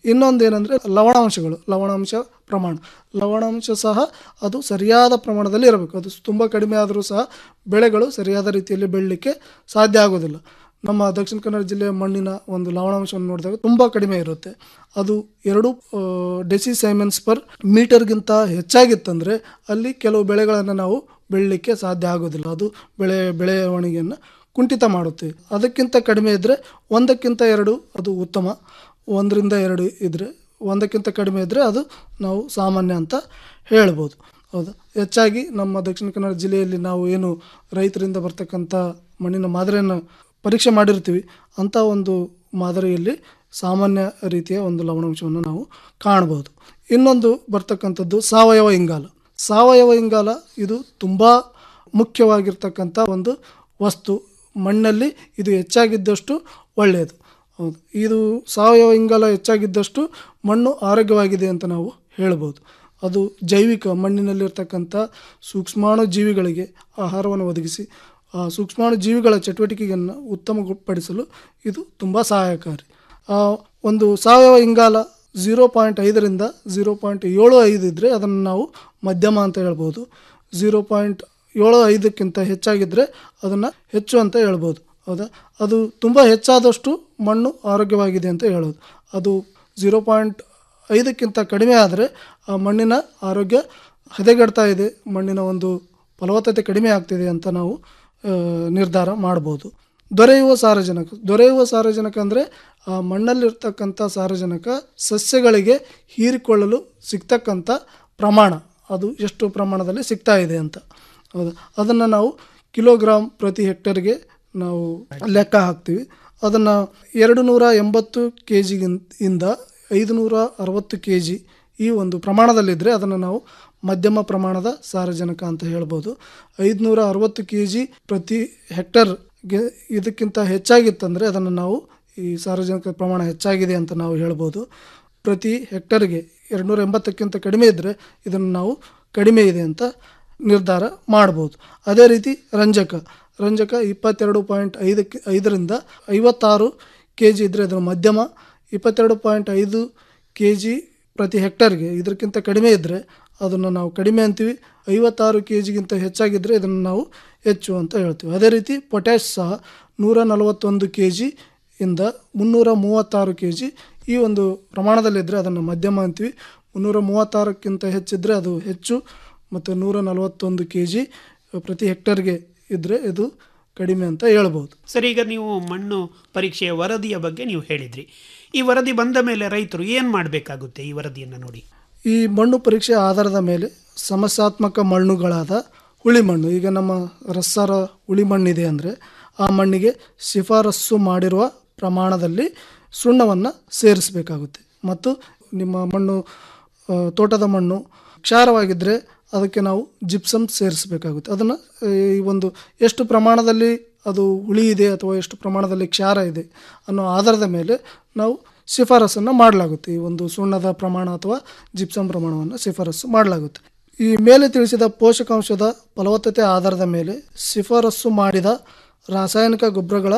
ಇನ್ನೊಂದು ಏನಂದರೆ ಲವಣಾಂಶಗಳು ಲವಣಾಂಶ ಪ್ರಮಾಣ ಲವಣಾಂಶ ಸಹ ಅದು ಸರಿಯಾದ ಪ್ರಮಾಣದಲ್ಲಿ ಇರಬೇಕು ಅದು ತುಂಬ ಕಡಿಮೆ ಆದರೂ ಸಹ ಬೆಳೆಗಳು ಸರಿಯಾದ ರೀತಿಯಲ್ಲಿ ಬೆಳಲಿಕ್ಕೆ ಸಾಧ್ಯ ಆಗೋದಿಲ್ಲ ನಮ್ಮ ದಕ್ಷಿಣ ಕನ್ನಡ ಜಿಲ್ಲೆಯ ಮಣ್ಣಿನ ಒಂದು ಲವಣಾಂಶವನ್ನು ನೋಡಿದಾಗ ತುಂಬ ಕಡಿಮೆ ಇರುತ್ತೆ ಅದು ಎರಡು ಡೆಸಿ ಸೈಮೆನ್ಸ್ ಪರ್ ಮೀಟರ್ಗಿಂತ ಹೆಚ್ಚಾಗಿತ್ತಂದರೆ ಅಲ್ಲಿ ಕೆಲವು ಬೆಳೆಗಳನ್ನು ನಾವು ಬೆಳಲಿಕ್ಕೆ ಸಾಧ್ಯ ಆಗೋದಿಲ್ಲ ಅದು ಬೆಳೆ ಬೆಳವಣಿಗೆಯನ್ನು ಕುಂಠಿತ ಮಾಡುತ್ತೆ ಅದಕ್ಕಿಂತ ಕಡಿಮೆ ಇದ್ದರೆ ಒಂದಕ್ಕಿಂತ ಎರಡು ಅದು ಉತ್ತಮ ಒಂದರಿಂದ ಎರಡು ಇದ್ದರೆ ಒಂದಕ್ಕಿಂತ ಕಡಿಮೆ ಇದ್ದರೆ ಅದು ನಾವು ಸಾಮಾನ್ಯ ಅಂತ ಹೇಳ್ಬೋದು ಹೌದು ಹೆಚ್ಚಾಗಿ ನಮ್ಮ ದಕ್ಷಿಣ ಕನ್ನಡ ಜಿಲ್ಲೆಯಲ್ಲಿ ನಾವು ಏನು ರೈತರಿಂದ ಬರ್ತಕ್ಕಂಥ ಮಣ್ಣಿನ ಮಾದರಿಯನ್ನು ಪರೀಕ್ಷೆ ಮಾಡಿರ್ತೀವಿ ಅಂಥ ಒಂದು ಮಾದರಿಯಲ್ಲಿ ಸಾಮಾನ್ಯ ರೀತಿಯ ಒಂದು ಲವಣಾಂಶವನ್ನು ನಾವು ಕಾಣ್ಬೋದು ಇನ್ನೊಂದು ಬರ್ತಕ್ಕಂಥದ್ದು ಸಾವಯವ ಇಂಗಾಲ ಸಾವಯವ ಇಂಗಾಲ ಇದು ತುಂಬ ಮುಖ್ಯವಾಗಿರ್ತಕ್ಕಂಥ ಒಂದು ವಸ್ತು ಮಣ್ಣಲ್ಲಿ ಇದು ಹೆಚ್ಚಾಗಿದ್ದಷ್ಟು ಒಳ್ಳೆಯದು ಹೌದು ಇದು ಸಾವಯವ ಇಂಗಾಲ ಹೆಚ್ಚಾಗಿದ್ದಷ್ಟು ಮಣ್ಣು ಆರೋಗ್ಯವಾಗಿದೆ ಅಂತ ನಾವು ಹೇಳ್ಬೋದು ಅದು ಜೈವಿಕ ಮಣ್ಣಿನಲ್ಲಿರ್ತಕ್ಕಂಥ ಸೂಕ್ಷ್ಮಾಣು ಜೀವಿಗಳಿಗೆ ಆಹಾರವನ್ನು ಒದಗಿಸಿ ಆ ಸೂಕ್ಷ್ಮಾಣು ಜೀವಿಗಳ ಚಟುವಟಿಕೆಯನ್ನು ಉತ್ತಮಪಡಿಸಲು ಇದು ತುಂಬ ಸಹಾಯಕಾರಿ ಆ ಒಂದು ಸಾವಯವ ಇಂಗಾಲ ಝೀರೋ ಪಾಯಿಂಟ್ ಐದರಿಂದ ಝೀರೋ ಪಾಯಿಂಟ್ ಏಳು ಐದು ಇದ್ದರೆ ಅದನ್ನು ನಾವು ಮಧ್ಯಮ ಅಂತ ಹೇಳ್ಬೋದು ಝೀರೋ ಪಾಯಿಂಟ್ ಏಳು ಐದಕ್ಕಿಂತ ಹೆಚ್ಚಾಗಿದ್ದರೆ ಅದನ್ನು ಹೆಚ್ಚು ಅಂತ ಹೇಳ್ಬೋದು ಹೌದಾ ಅದು ತುಂಬ ಹೆಚ್ಚಾದಷ್ಟು ಮಣ್ಣು ಆರೋಗ್ಯವಾಗಿದೆ ಅಂತ ಹೇಳೋದು ಅದು ಝೀರೋ ಪಾಯಿಂಟ್ ಐದಕ್ಕಿಂತ ಕಡಿಮೆ ಆದರೆ ಆ ಮಣ್ಣಿನ ಆರೋಗ್ಯ ಹದಗೆಡ್ತಾ ಇದೆ ಮಣ್ಣಿನ ಒಂದು ಫಲವತ್ತತೆ ಕಡಿಮೆ ಆಗ್ತಿದೆ ಅಂತ ನಾವು ಆ, ನಿರ್ಧಾರ ಮಾಡ್ಬೋದು ದೊರೆಯುವ ಸಾರಜನಕ ದೊರೆಯುವ ಸಾರಜನಕ ಅಂದರೆ ಆ ಮಣ್ಣಲ್ಲಿರ್ತಕ್ಕಂಥ ಸಾರಜನಕ ಸಸ್ಯಗಳಿಗೆ ಹೀರಿಕೊಳ್ಳಲು ಸಿಗ್ತಕ್ಕಂಥ ಪ್ರಮಾಣ ಅದು ಎಷ್ಟು ಪ್ರಮಾಣದಲ್ಲಿ ಸಿಗ್ತಾ ಇದೆ ಅಂತ ಹೌದಾ ಅದನ್ನು ನಾವು ಕಿಲೋಗ್ರಾಮ್ ಪ್ರತಿ ಹೆಕ್ಟರ್ಗೆ ನಾವು ಲೆಕ್ಕ ಹಾಕ್ತೀವಿ ಅದನ್ನು ಎರಡು ನೂರ ಎಂಬತ್ತು ಕೆ ಜಿಗಿಂತ ಐದು ನೂರ ಅರವತ್ತು ಕೆ ಜಿ ಈ ಒಂದು ಪ್ರಮಾಣದಲ್ಲಿದ್ದರೆ ಅದನ್ನು ನಾವು ಮಧ್ಯಮ ಪ್ರಮಾಣದ ಸಾರಜನಕ ಅಂತ ಹೇಳ್ಬೋದು ಐದುನೂರ ಅರವತ್ತು ಕೆ ಜಿ ಪ್ರತಿ ಹೆಕ್ಟರ್ಗೆ ಇದಕ್ಕಿಂತ ಹೆಚ್ಚಾಗಿತ್ತಂದರೆ ಅದನ್ನು ನಾವು ಈ ಸಾರಜನಕ ಪ್ರಮಾಣ ಹೆಚ್ಚಾಗಿದೆ ಅಂತ ನಾವು ಹೇಳ್ಬೋದು ಪ್ರತಿ ಹೆಕ್ಟರ್ಗೆ ಎರಡುನೂರ ಎಂಬತ್ತಕ್ಕಿಂತ ಕಡಿಮೆ ಇದ್ದರೆ ಇದನ್ನು ನಾವು ಕಡಿಮೆ ಇದೆ ಅಂತ ನಿರ್ಧಾರ ಮಾಡ್ಬೋದು ಅದೇ ರೀತಿ ರಂಜಕ ರಂಜಕ ಇಪ್ಪತ್ತೆರಡು ಪಾಯಿಂಟ್ ಐದಕ್ಕೆ ಐದರಿಂದ ಐವತ್ತಾರು ಕೆ ಜಿ ಇದ್ದರೆ ಅದರ ಮಧ್ಯಮ ಇಪ್ಪತ್ತೆರಡು ಪಾಯಿಂಟ್ ಐದು ಕೆ ಜಿ ಪ್ರತಿ ಹೆಕ್ಟರ್ಗೆ ಇದಕ್ಕಿಂತ ಕಡಿಮೆ ಇದ್ದರೆ ಅದನ್ನು ನಾವು ಕಡಿಮೆ ಅಂತೀವಿ ಐವತ್ತಾರು ಕೆ ಜಿಗಿಂತ ಹೆಚ್ಚಾಗಿದ್ದರೆ ಇದನ್ನು ನಾವು ಹೆಚ್ಚು ಅಂತ ಹೇಳ್ತೀವಿ ಅದೇ ರೀತಿ ಪೊಟ್ಯಾಶ್ ಸಹ ನೂರ ನಲವತ್ತೊಂದು ಕೆ ಜಿ ಇಂದ ಮುನ್ನೂರ ಮೂವತ್ತಾರು ಕೆ ಜಿ ಈ ಒಂದು ಪ್ರಮಾಣದಲ್ಲಿದ್ದರೆ ಅದನ್ನು ಮಧ್ಯಮ ಅಂತೀವಿ ಮುನ್ನೂರ ಮೂವತ್ತಾರಕ್ಕಿಂತ ಹೆಚ್ಚಿದ್ದರೆ ಅದು ಹೆಚ್ಚು ಮತ್ತು ನೂರ ನಲವತ್ತೊಂದು ಕೆ ಜಿ ಪ್ರತಿ ಹೆಕ್ಟರ್ಗೆ ಇದ್ದರೆ ಇದು ಕಡಿಮೆ ಅಂತ ಹೇಳ್ಬೋದು ಸರಿ ಈಗ ನೀವು ಮಣ್ಣು ಪರೀಕ್ಷೆಯ ವರದಿಯ ಬಗ್ಗೆ ನೀವು ಹೇಳಿದ್ರಿ ಈ ವರದಿ ಬಂದ ಮೇಲೆ ರೈತರು ಏನು ಮಾಡಬೇಕಾಗುತ್ತೆ ಈ ವರದಿಯನ್ನು ನೋಡಿ ಈ ಮಣ್ಣು ಪರೀಕ್ಷೆ ಆಧಾರದ ಮೇಲೆ ಸಮಸ್ಯಾತ್ಮಕ ಮಣ್ಣುಗಳಾದ ಹುಳಿ ಮಣ್ಣು ಈಗ ನಮ್ಮ ರಸ್ಸಾರ ಹುಳಿ ಮಣ್ಣಿದೆ ಅಂದರೆ ಆ ಮಣ್ಣಿಗೆ ಶಿಫಾರಸ್ಸು ಮಾಡಿರುವ ಪ್ರಮಾಣದಲ್ಲಿ ಸುಣ್ಣವನ್ನು ಸೇರಿಸಬೇಕಾಗುತ್ತೆ ಮತ್ತು ನಿಮ್ಮ ಮಣ್ಣು ಆ, ತೋಟದ ಮಣ್ಣು ಕ್ಷಾರವಾಗಿದ್ದರೆ ಅದಕ್ಕೆ ನಾವು ಜಿಪ್ಸಮ್ ಸೇರಿಸಬೇಕಾಗುತ್ತೆ ಅದನ್ನು ಈ ಒಂದು ಎಷ್ಟು ಪ್ರಮಾಣದಲ್ಲಿ ಅದು ಹುಳಿ ಇದೆ ಅಥವಾ ಎಷ್ಟು ಪ್ರಮಾಣದಲ್ಲಿ ಕ್ಷಾರ ಇದೆ ಅನ್ನೋ ಆಧಾರದ ಮೇಲೆ ನಾವು ಶಿಫಾರಸನ್ನು ಮಾಡಲಾಗುತ್ತೆ ಈ ಒಂದು ಸುಣ್ಣದ ಪ್ರಮಾಣ ಅಥವಾ ಜಿಪ್ಸಮ್ ಪ್ರಮಾಣವನ್ನು ಶಿಫಾರಸು ಮಾಡಲಾಗುತ್ತೆ ಈ ಮೇಲೆ ತಿಳಿಸಿದ ಪೋಷಕಾಂಶದ ಫಲವತ್ತತೆ ಆಧಾರದ ಮೇಲೆ ಶಿಫಾರಸು ಮಾಡಿದ ರಾಸಾಯನಿಕ ಗೊಬ್ಬರಗಳ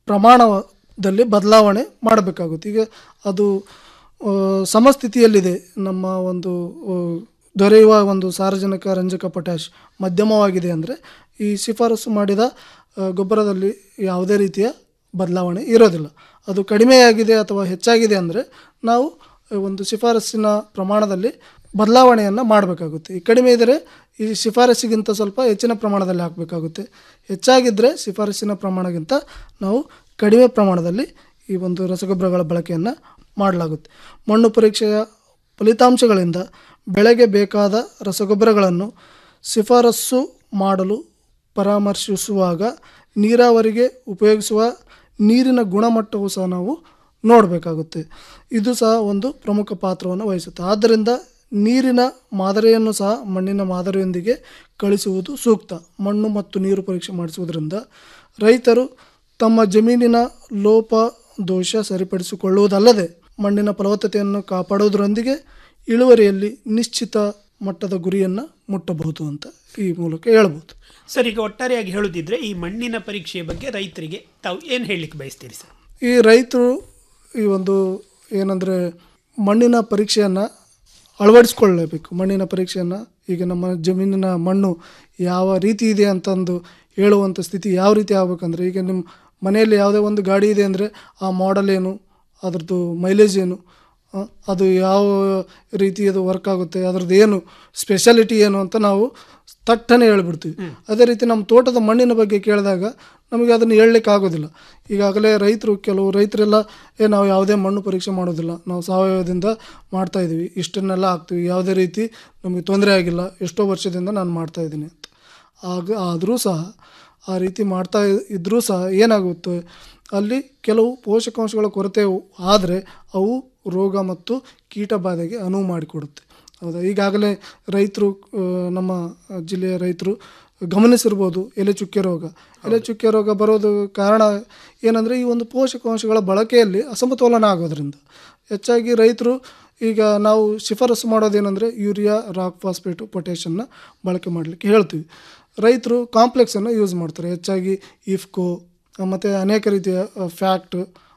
ಪ್ರಮಾಣದಲ್ಲಿ ಬದಲಾವಣೆ ಮಾಡಬೇಕಾಗುತ್ತೆ ಈಗ ಅದು ಆ, ಸಮಸ್ಥಿತಿಯಲ್ಲಿದೆ ನಮ್ಮ ಒಂದು ಆ, ದೊರೆಯುವ ಒಂದು ಸಾರಜನಕ ರಂಜಕ ಪೊಟ್ಯಾಶ್ ಮಧ್ಯಮವಾಗಿದೆ ಅಂದರೆ ಈ ಶಿಫಾರಸು ಮಾಡಿದ ಆ, ಗೊಬ್ಬರದಲ್ಲಿ ಯಾವುದೇ ರೀತಿಯ ಬದಲಾವಣೆ ಇರೋದಿಲ್ಲ ಅದು ಕಡಿಮೆಯಾಗಿದೆ ಅಥವಾ ಹೆಚ್ಚಾಗಿದೆ ಅಂದರೆ ನಾವು ಒಂದು ಶಿಫಾರಸ್ಸಿನ ಪ್ರಮಾಣದಲ್ಲಿ ಬದಲಾವಣೆಯನ್ನು ಮಾಡಬೇಕಾಗುತ್ತೆ ಈ ಕಡಿಮೆ ಇದ್ದರೆ ಈ ಶಿಫಾರಸ್ಸಿಗಿಂತ ಸ್ವಲ್ಪ ಹೆಚ್ಚಿನ ಪ್ರಮಾಣದಲ್ಲಿ ಹಾಕಬೇಕಾಗುತ್ತೆ ಹೆಚ್ಚಾಗಿದ್ದರೆ ಶಿಫಾರಸ್ಸಿನ ಪ್ರಮಾಣಕ್ಕಿಂತ ನಾವು ಕಡಿಮೆ ಪ್ರಮಾಣದಲ್ಲಿ ಈ ಒಂದು ರಸಗೊಬ್ಬರಗಳ ಬಳಕೆಯನ್ನು ಮಾಡಲಾಗುತ್ತೆ ಮಣ್ಣು ಪರೀಕ್ಷೆಯ ಫಲಿತಾಂಶಗಳಿಂದ ಬೆಳೆಗೆ ಬೇಕಾದ ರಸಗೊಬ್ಬರಗಳನ್ನು ಶಿಫಾರಸ್ಸು ಮಾಡಲು ಪರಾಮರ್ಶಿಸುವಾಗ ನೀರಾವರಿಗೆ ಉಪಯೋಗಿಸುವ ನೀರಿನ ಗುಣಮಟ್ಟವು ಸಹ ನಾವು ನೋಡಬೇಕಾಗುತ್ತೆ ಇದು ಸಹ ಒಂದು ಪ್ರಮುಖ ಪಾತ್ರವನ್ನು ವಹಿಸುತ್ತೆ ಆದ್ದರಿಂದ ನೀರಿನ ಮಾದರಿಯನ್ನು ಸಹ ಮಣ್ಣಿನ ಮಾದರಿಯೊಂದಿಗೆ ಕಳಿಸುವುದು ಸೂಕ್ತ ಮಣ್ಣು ಮತ್ತು ನೀರು ಪರೀಕ್ಷೆ ಮಾಡಿಸುವುದರಿಂದ ರೈತರು ತಮ್ಮ ಜಮೀನಿನ ಲೋಪ ದೋಷ ಸರಿಪಡಿಸಿಕೊಳ್ಳುವುದಲ್ಲದೆ ಮಣ್ಣಿನ ಫಲವತ್ತತೆಯನ್ನು ಕಾಪಾಡುವುದರೊಂದಿಗೆ ಇಳುವರಿಯಲ್ಲಿ ನಿಶ್ಚಿತ ಮಟ್ಟದ ಗುರಿಯನ್ನು ಮುಟ್ಟಬಹುದು ಅಂತ ಈ ಮೂಲಕ ಹೇಳ್ಬೋದು ಸರ್ ಈಗ ಒಟ್ಟಾರೆಯಾಗಿ ಹೇಳುದಿದ್ರೆ ಈ ಮಣ್ಣಿನ ಪರೀಕ್ಷೆಯ ಬಗ್ಗೆ ರೈತರಿಗೆ ತಾವು ಏನು ಹೇಳಲಿಕ್ಕೆ ಬಯಸ್ತೀರಿ ಸರ್ ಈ ರೈತರು ಈ ಒಂದು ಏನಂದರೆ ಮಣ್ಣಿನ ಪರೀಕ್ಷೆಯನ್ನು ಅಳವಡಿಸ್ಕೊಳ್ಳಬೇಕು ಮಣ್ಣಿನ ಪರೀಕ್ಷೆಯನ್ನು ಈಗ ನಮ್ಮ ಜಮೀನಿನ ಮಣ್ಣು ಯಾವ ರೀತಿ ಇದೆ ಅಂತಂದು ಹೇಳುವಂಥ ಸ್ಥಿತಿ ಯಾವ ರೀತಿ ಆಗ್ಬೇಕಂದ್ರೆ ಈಗ ನಿಮ್ಮ ಮನೆಯಲ್ಲಿ ಯಾವುದೇ ಒಂದು ಗಾಡಿ ಇದೆ ಅಂದರೆ ಆ ಮಾಡೆಲ್ ಏನು ಅದ್ರದ್ದು ಮೈಲೇಜ್ ಏನು ಆ, ಅದು ಯಾವ ರೀತಿ ಅದು ವರ್ಕ್ ಆಗುತ್ತೆ ಅದ್ರದ್ದು ಏನು ಸ್ಪೆಷಾಲಿಟಿ ಏನು ಅಂತ ನಾವು ತಟ್ಟನೆ ಹೇಳ್ಬಿಡ್ತೀವಿ ಅದೇ ರೀತಿ ನಮ್ಮ ತೋಟದ ಮಣ್ಣಿನ ಬಗ್ಗೆ ಕೇಳಿದಾಗ ನಮಗೆ ಅದನ್ನು ಹೇಳಲಿಕ್ಕೆ ಆಗೋದಿಲ್ಲ ಈಗಾಗಲೇ ರೈತರು ಕೆಲವು ರೈತರೆಲ್ಲ ಏ ನಾವು ಯಾವುದೇ ಮಣ್ಣು ಪರೀಕ್ಷೆ ಮಾಡೋದಿಲ್ಲ ನಾವು ಸಾವಯವದಿಂದ ಮಾಡ್ತಾ ಇದ್ದೀವಿ ಇಷ್ಟನ್ನೆಲ್ಲ ಹಾಕ್ತೀವಿ ಯಾವುದೇ ರೀತಿ ನಮಗೆ ತೊಂದರೆ ಆಗಿಲ್ಲ ಎಷ್ಟೋ ವರ್ಷದಿಂದ ನಾನು ಮಾಡ್ತಾ ಇದ್ದೀನಿ ಅಂತ ಆಗ ಆದರೂ ಸಹ ಆ ರೀತಿ ಮಾಡ್ತಾ ಇದ್ದರೂ ಸಹ ಏನಾಗುತ್ತೆ ಅಲ್ಲಿ ಕೆಲವು ಪೋಷಕಾಂಶಗಳ ಕೊರತೆ ಆದರೆ ಅವು ರೋಗ ಮತ್ತು ಕೀಟ ಬಾಧೆಗೆ ಅನುವು ಮಾಡಿಕೊಡುತ್ತೆ ಹೌದಾ ಈಗಾಗಲೇ ರೈತರು ಆ, ನಮ್ಮ ಜಿಲ್ಲೆಯ ರೈತರು ಗಮನಿಸಿರ್ಬೋದು ಎಲೆ ಚುಕ್ಕೆ ರೋಗ ಎಲೆ ಚುಕ್ಕೆ ರೋಗ ಬರೋದು ಕಾರಣ ಏನಂದರೆ ಈ ಒಂದು ಪೋಷಕಾಂಶಗಳ ಬಳಕೆಯಲ್ಲಿ ಅಸಮತೋಲನ ಆಗೋದ್ರಿಂದ ಹೆಚ್ಚಾಗಿ ರೈತರು ಈಗ ನಾವು ಶಿಫಾರಸು ಮಾಡೋದೇನೆಂದರೆ ಯೂರಿಯಾ ರಾಕ್ ಫಾಸ್ಫೇಟು ಪೊಟ್ಯಾಷನ್ನ ಬಳಕೆ ಮಾಡಲಿಕ್ಕೆ ಹೇಳ್ತೀವಿ ರೈತರು ಕಾಂಪ್ಲೆಕ್ಸನ್ನು ಯೂಸ್ ಮಾಡ್ತಾರೆ ಹೆಚ್ಚಾಗಿ ಇಫ್ಕೋ ಮತ್ತು ಅನೇಕ ರೀತಿಯ ಫ್ಯಾಕ್ಟ್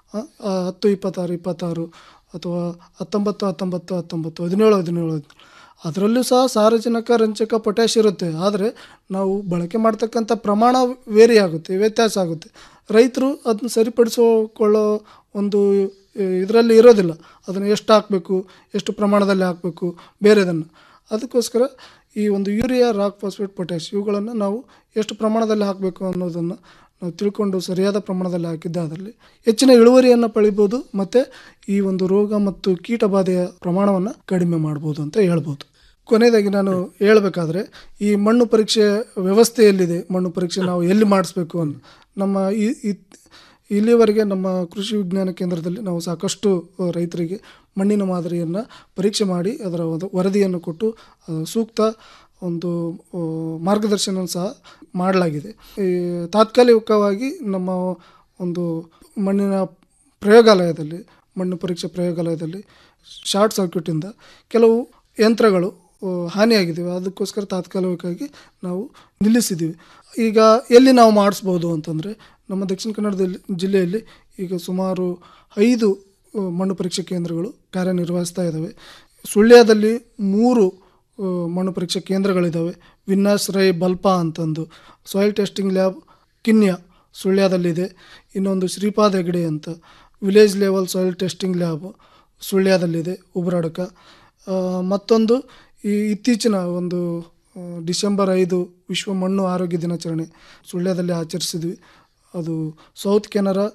ಹತ್ತು ಇಪ್ಪತ್ತಾರು ಇಪ್ಪತ್ತಾರು ಅಥವಾ ಹತ್ತೊಂಬತ್ತು ಹತ್ತೊಂಬತ್ತು ಹತ್ತೊಂಬತ್ತು ಹದಿನೇಳು ಹದಿನೇಳು ಹದಿನೇಳು ಅದರಲ್ಲೂ ಸಹ ಸಾರಜನಕ ರಂಜಕ ಪೊಟ್ಯಾಶ್ ಇರುತ್ತೆ ಆದರೆ ನಾವು ಬಳಕೆ ಮಾಡ್ತಕ್ಕಂಥ ಪ್ರಮಾಣ ವೇರಿ ಆಗುತ್ತೆ ವ್ಯತ್ಯಾಸ ಆಗುತ್ತೆ ರೈತರು ಅದನ್ನ ಸರಿಪಡಿಸಿಕೊಳ್ಳೋ ಒಂದು ಇದರಲ್ಲಿ ಇರೋದಿಲ್ಲ ಅದನ್ನು ಎಷ್ಟು ಹಾಕಬೇಕು ಎಷ್ಟು ಪ್ರಮಾಣದಲ್ಲಿ ಹಾಕಬೇಕು ಬೇರೆದನ್ನು ಅದಕ್ಕೋಸ್ಕರ ಈ ಒಂದು ಯೂರಿಯಾ ರಾಕ್ ಫಾಸ್ಫೇಟ್ ಪೊಟ್ಯಾಶ್ ಇವುಗಳನ್ನು ನಾವು ಎಷ್ಟು ಪ್ರಮಾಣದಲ್ಲಿ ಹಾಕಬೇಕು ಅನ್ನೋದನ್ನು ನಾವು ತಿಳ್ಕೊಂಡು ಸರಿಯಾದ ಪ್ರಮಾಣದಲ್ಲಿ ಹಾಕಿದ್ದಾದಲ್ಲಿ ಹೆಚ್ಚಿನ ಇಳುವರಿಯನ್ನು ಪಡಿಬೋದು ಮತ್ತು ಈ ಒಂದು ರೋಗ ಮತ್ತು ಕೀಟ ಬಾಧೆಯ ಪ್ರಮಾಣವನ್ನು ಕಡಿಮೆ ಮಾಡ್ಬೋದು ಅಂತ ಹೇಳ್ಬೋದು ಕೊನೆಯದಾಗಿ ನಾನು ಹೇಳಬೇಕಾದ್ರೆ ಈ ಮಣ್ಣು ಪರೀಕ್ಷೆ ವ್ಯವಸ್ಥೆ ಎಲ್ಲಿದೆ ಮಣ್ಣು ಪರೀಕ್ಷೆ ನಾವು ಎಲ್ಲಿ ಮಾಡಿಸ್ಬೇಕು ಅಂತ ನಮ್ಮ ಈ ಈ- ಇಲ್ಲಿಯವರೆಗೆ ನಮ್ಮ ಕೃಷಿ ವಿಜ್ಞಾನ ಕೇಂದ್ರದಲ್ಲಿ ನಾವು ಸಾಕಷ್ಟು ಅ, ರೈತರಿಗೆ ಮಣ್ಣಿನ ಮಾದರಿಯನ್ನು ಪರೀಕ್ಷೆ ಮಾಡಿ ಅದರ ಒಂದು ವರದಿಯನ್ನು ಕೊಟ್ಟು ಅ, ಸೂಕ್ತ ಒಂದು ಆ, ಮಾರ್ಗದರ್ಶನ ಸಹ ಮಾಡಲಾಗಿದೆ ಈ ತಾತ್ಕಾಲಿಕವಾಗಿ ನಮ್ಮ ಒಂದು ಮಣ್ಣಿನ ಪ್ರಯೋಗಾಲಯದಲ್ಲಿ ಮಣ್ಣು ಪರೀಕ್ಷೆ ಪ್ರಯೋಗಾಲಯದಲ್ಲಿ ಶಾರ್ಟ್ ಸರ್ಕ್ಯೂಟಿಂದ ಕೆಲವು ಯಂತ್ರಗಳು ಆ, ಹಾನಿಯಾಗಿದ್ದಾವೆ ಅದಕ್ಕೋಸ್ಕರ ತಾತ್ಕಾಲಿಕವಾಗಿ ನಾವು ನಿಲ್ಲಿಸಿದ್ದೀವಿ ಈಗ ಎಲ್ಲಿ ನಾವು ಮಾಡಿಸ್ಬೋದು ಅಂತಂದರೆ ನಮ್ಮ ದಕ್ಷಿಣ ಕನ್ನಡದಲ್ಲಿ ಜಿಲ್ಲೆಯಲ್ಲಿ ಈಗ ಸುಮಾರು ಐದು ಆ, ಮಣ್ಣು ಪರೀಕ್ಷೆ ಕೇಂದ್ರಗಳು ಕಾರ್ಯನಿರ್ವಹಿಸ್ತಾ ಇದ್ದಾವೆ ಸುಳ್ಯದಲ್ಲಿ ಮೂರು ಆ, ಮಣ್ಣು ಪರೀಕ್ಷೆ ಕೇಂದ್ರಗಳಿದ್ದಾವೆ ವಿನ್ನಾಸ್ ರೈ ಬಲ್ಪಾ ಅಂತಂದು ಸಾಯಿಲ್ ಟೆಸ್ಟಿಂಗ್ ಲ್ಯಾಬ್ ಕಿನ್ಯ ಸುಳ್ಯದಲ್ಲಿದೆ ಇನ್ನೊಂದು ಶ್ರೀಪಾದ್ ಹೆಗಡೆ ಅಂತ village level soil testing lab ಸುಳ್ಯದಲ್ಲಿದೆ ಉಬ್ರಾಡಕ ಆ, ಮತ್ತೊಂದು ಈ ಇತ್ತೀಚಿನ ಒಂದು ಆ, ಡಿಸೆಂಬರ್ ಐದು ವಿಶ್ವ ಮಣ್ಣು ಆರೋಗ್ಯ ದಿನಾಚರಣೆ ಸುಳ್ಯದಲ್ಲಿ ಆಚರಿಸಿದ್ವಿ ಅದು South Canara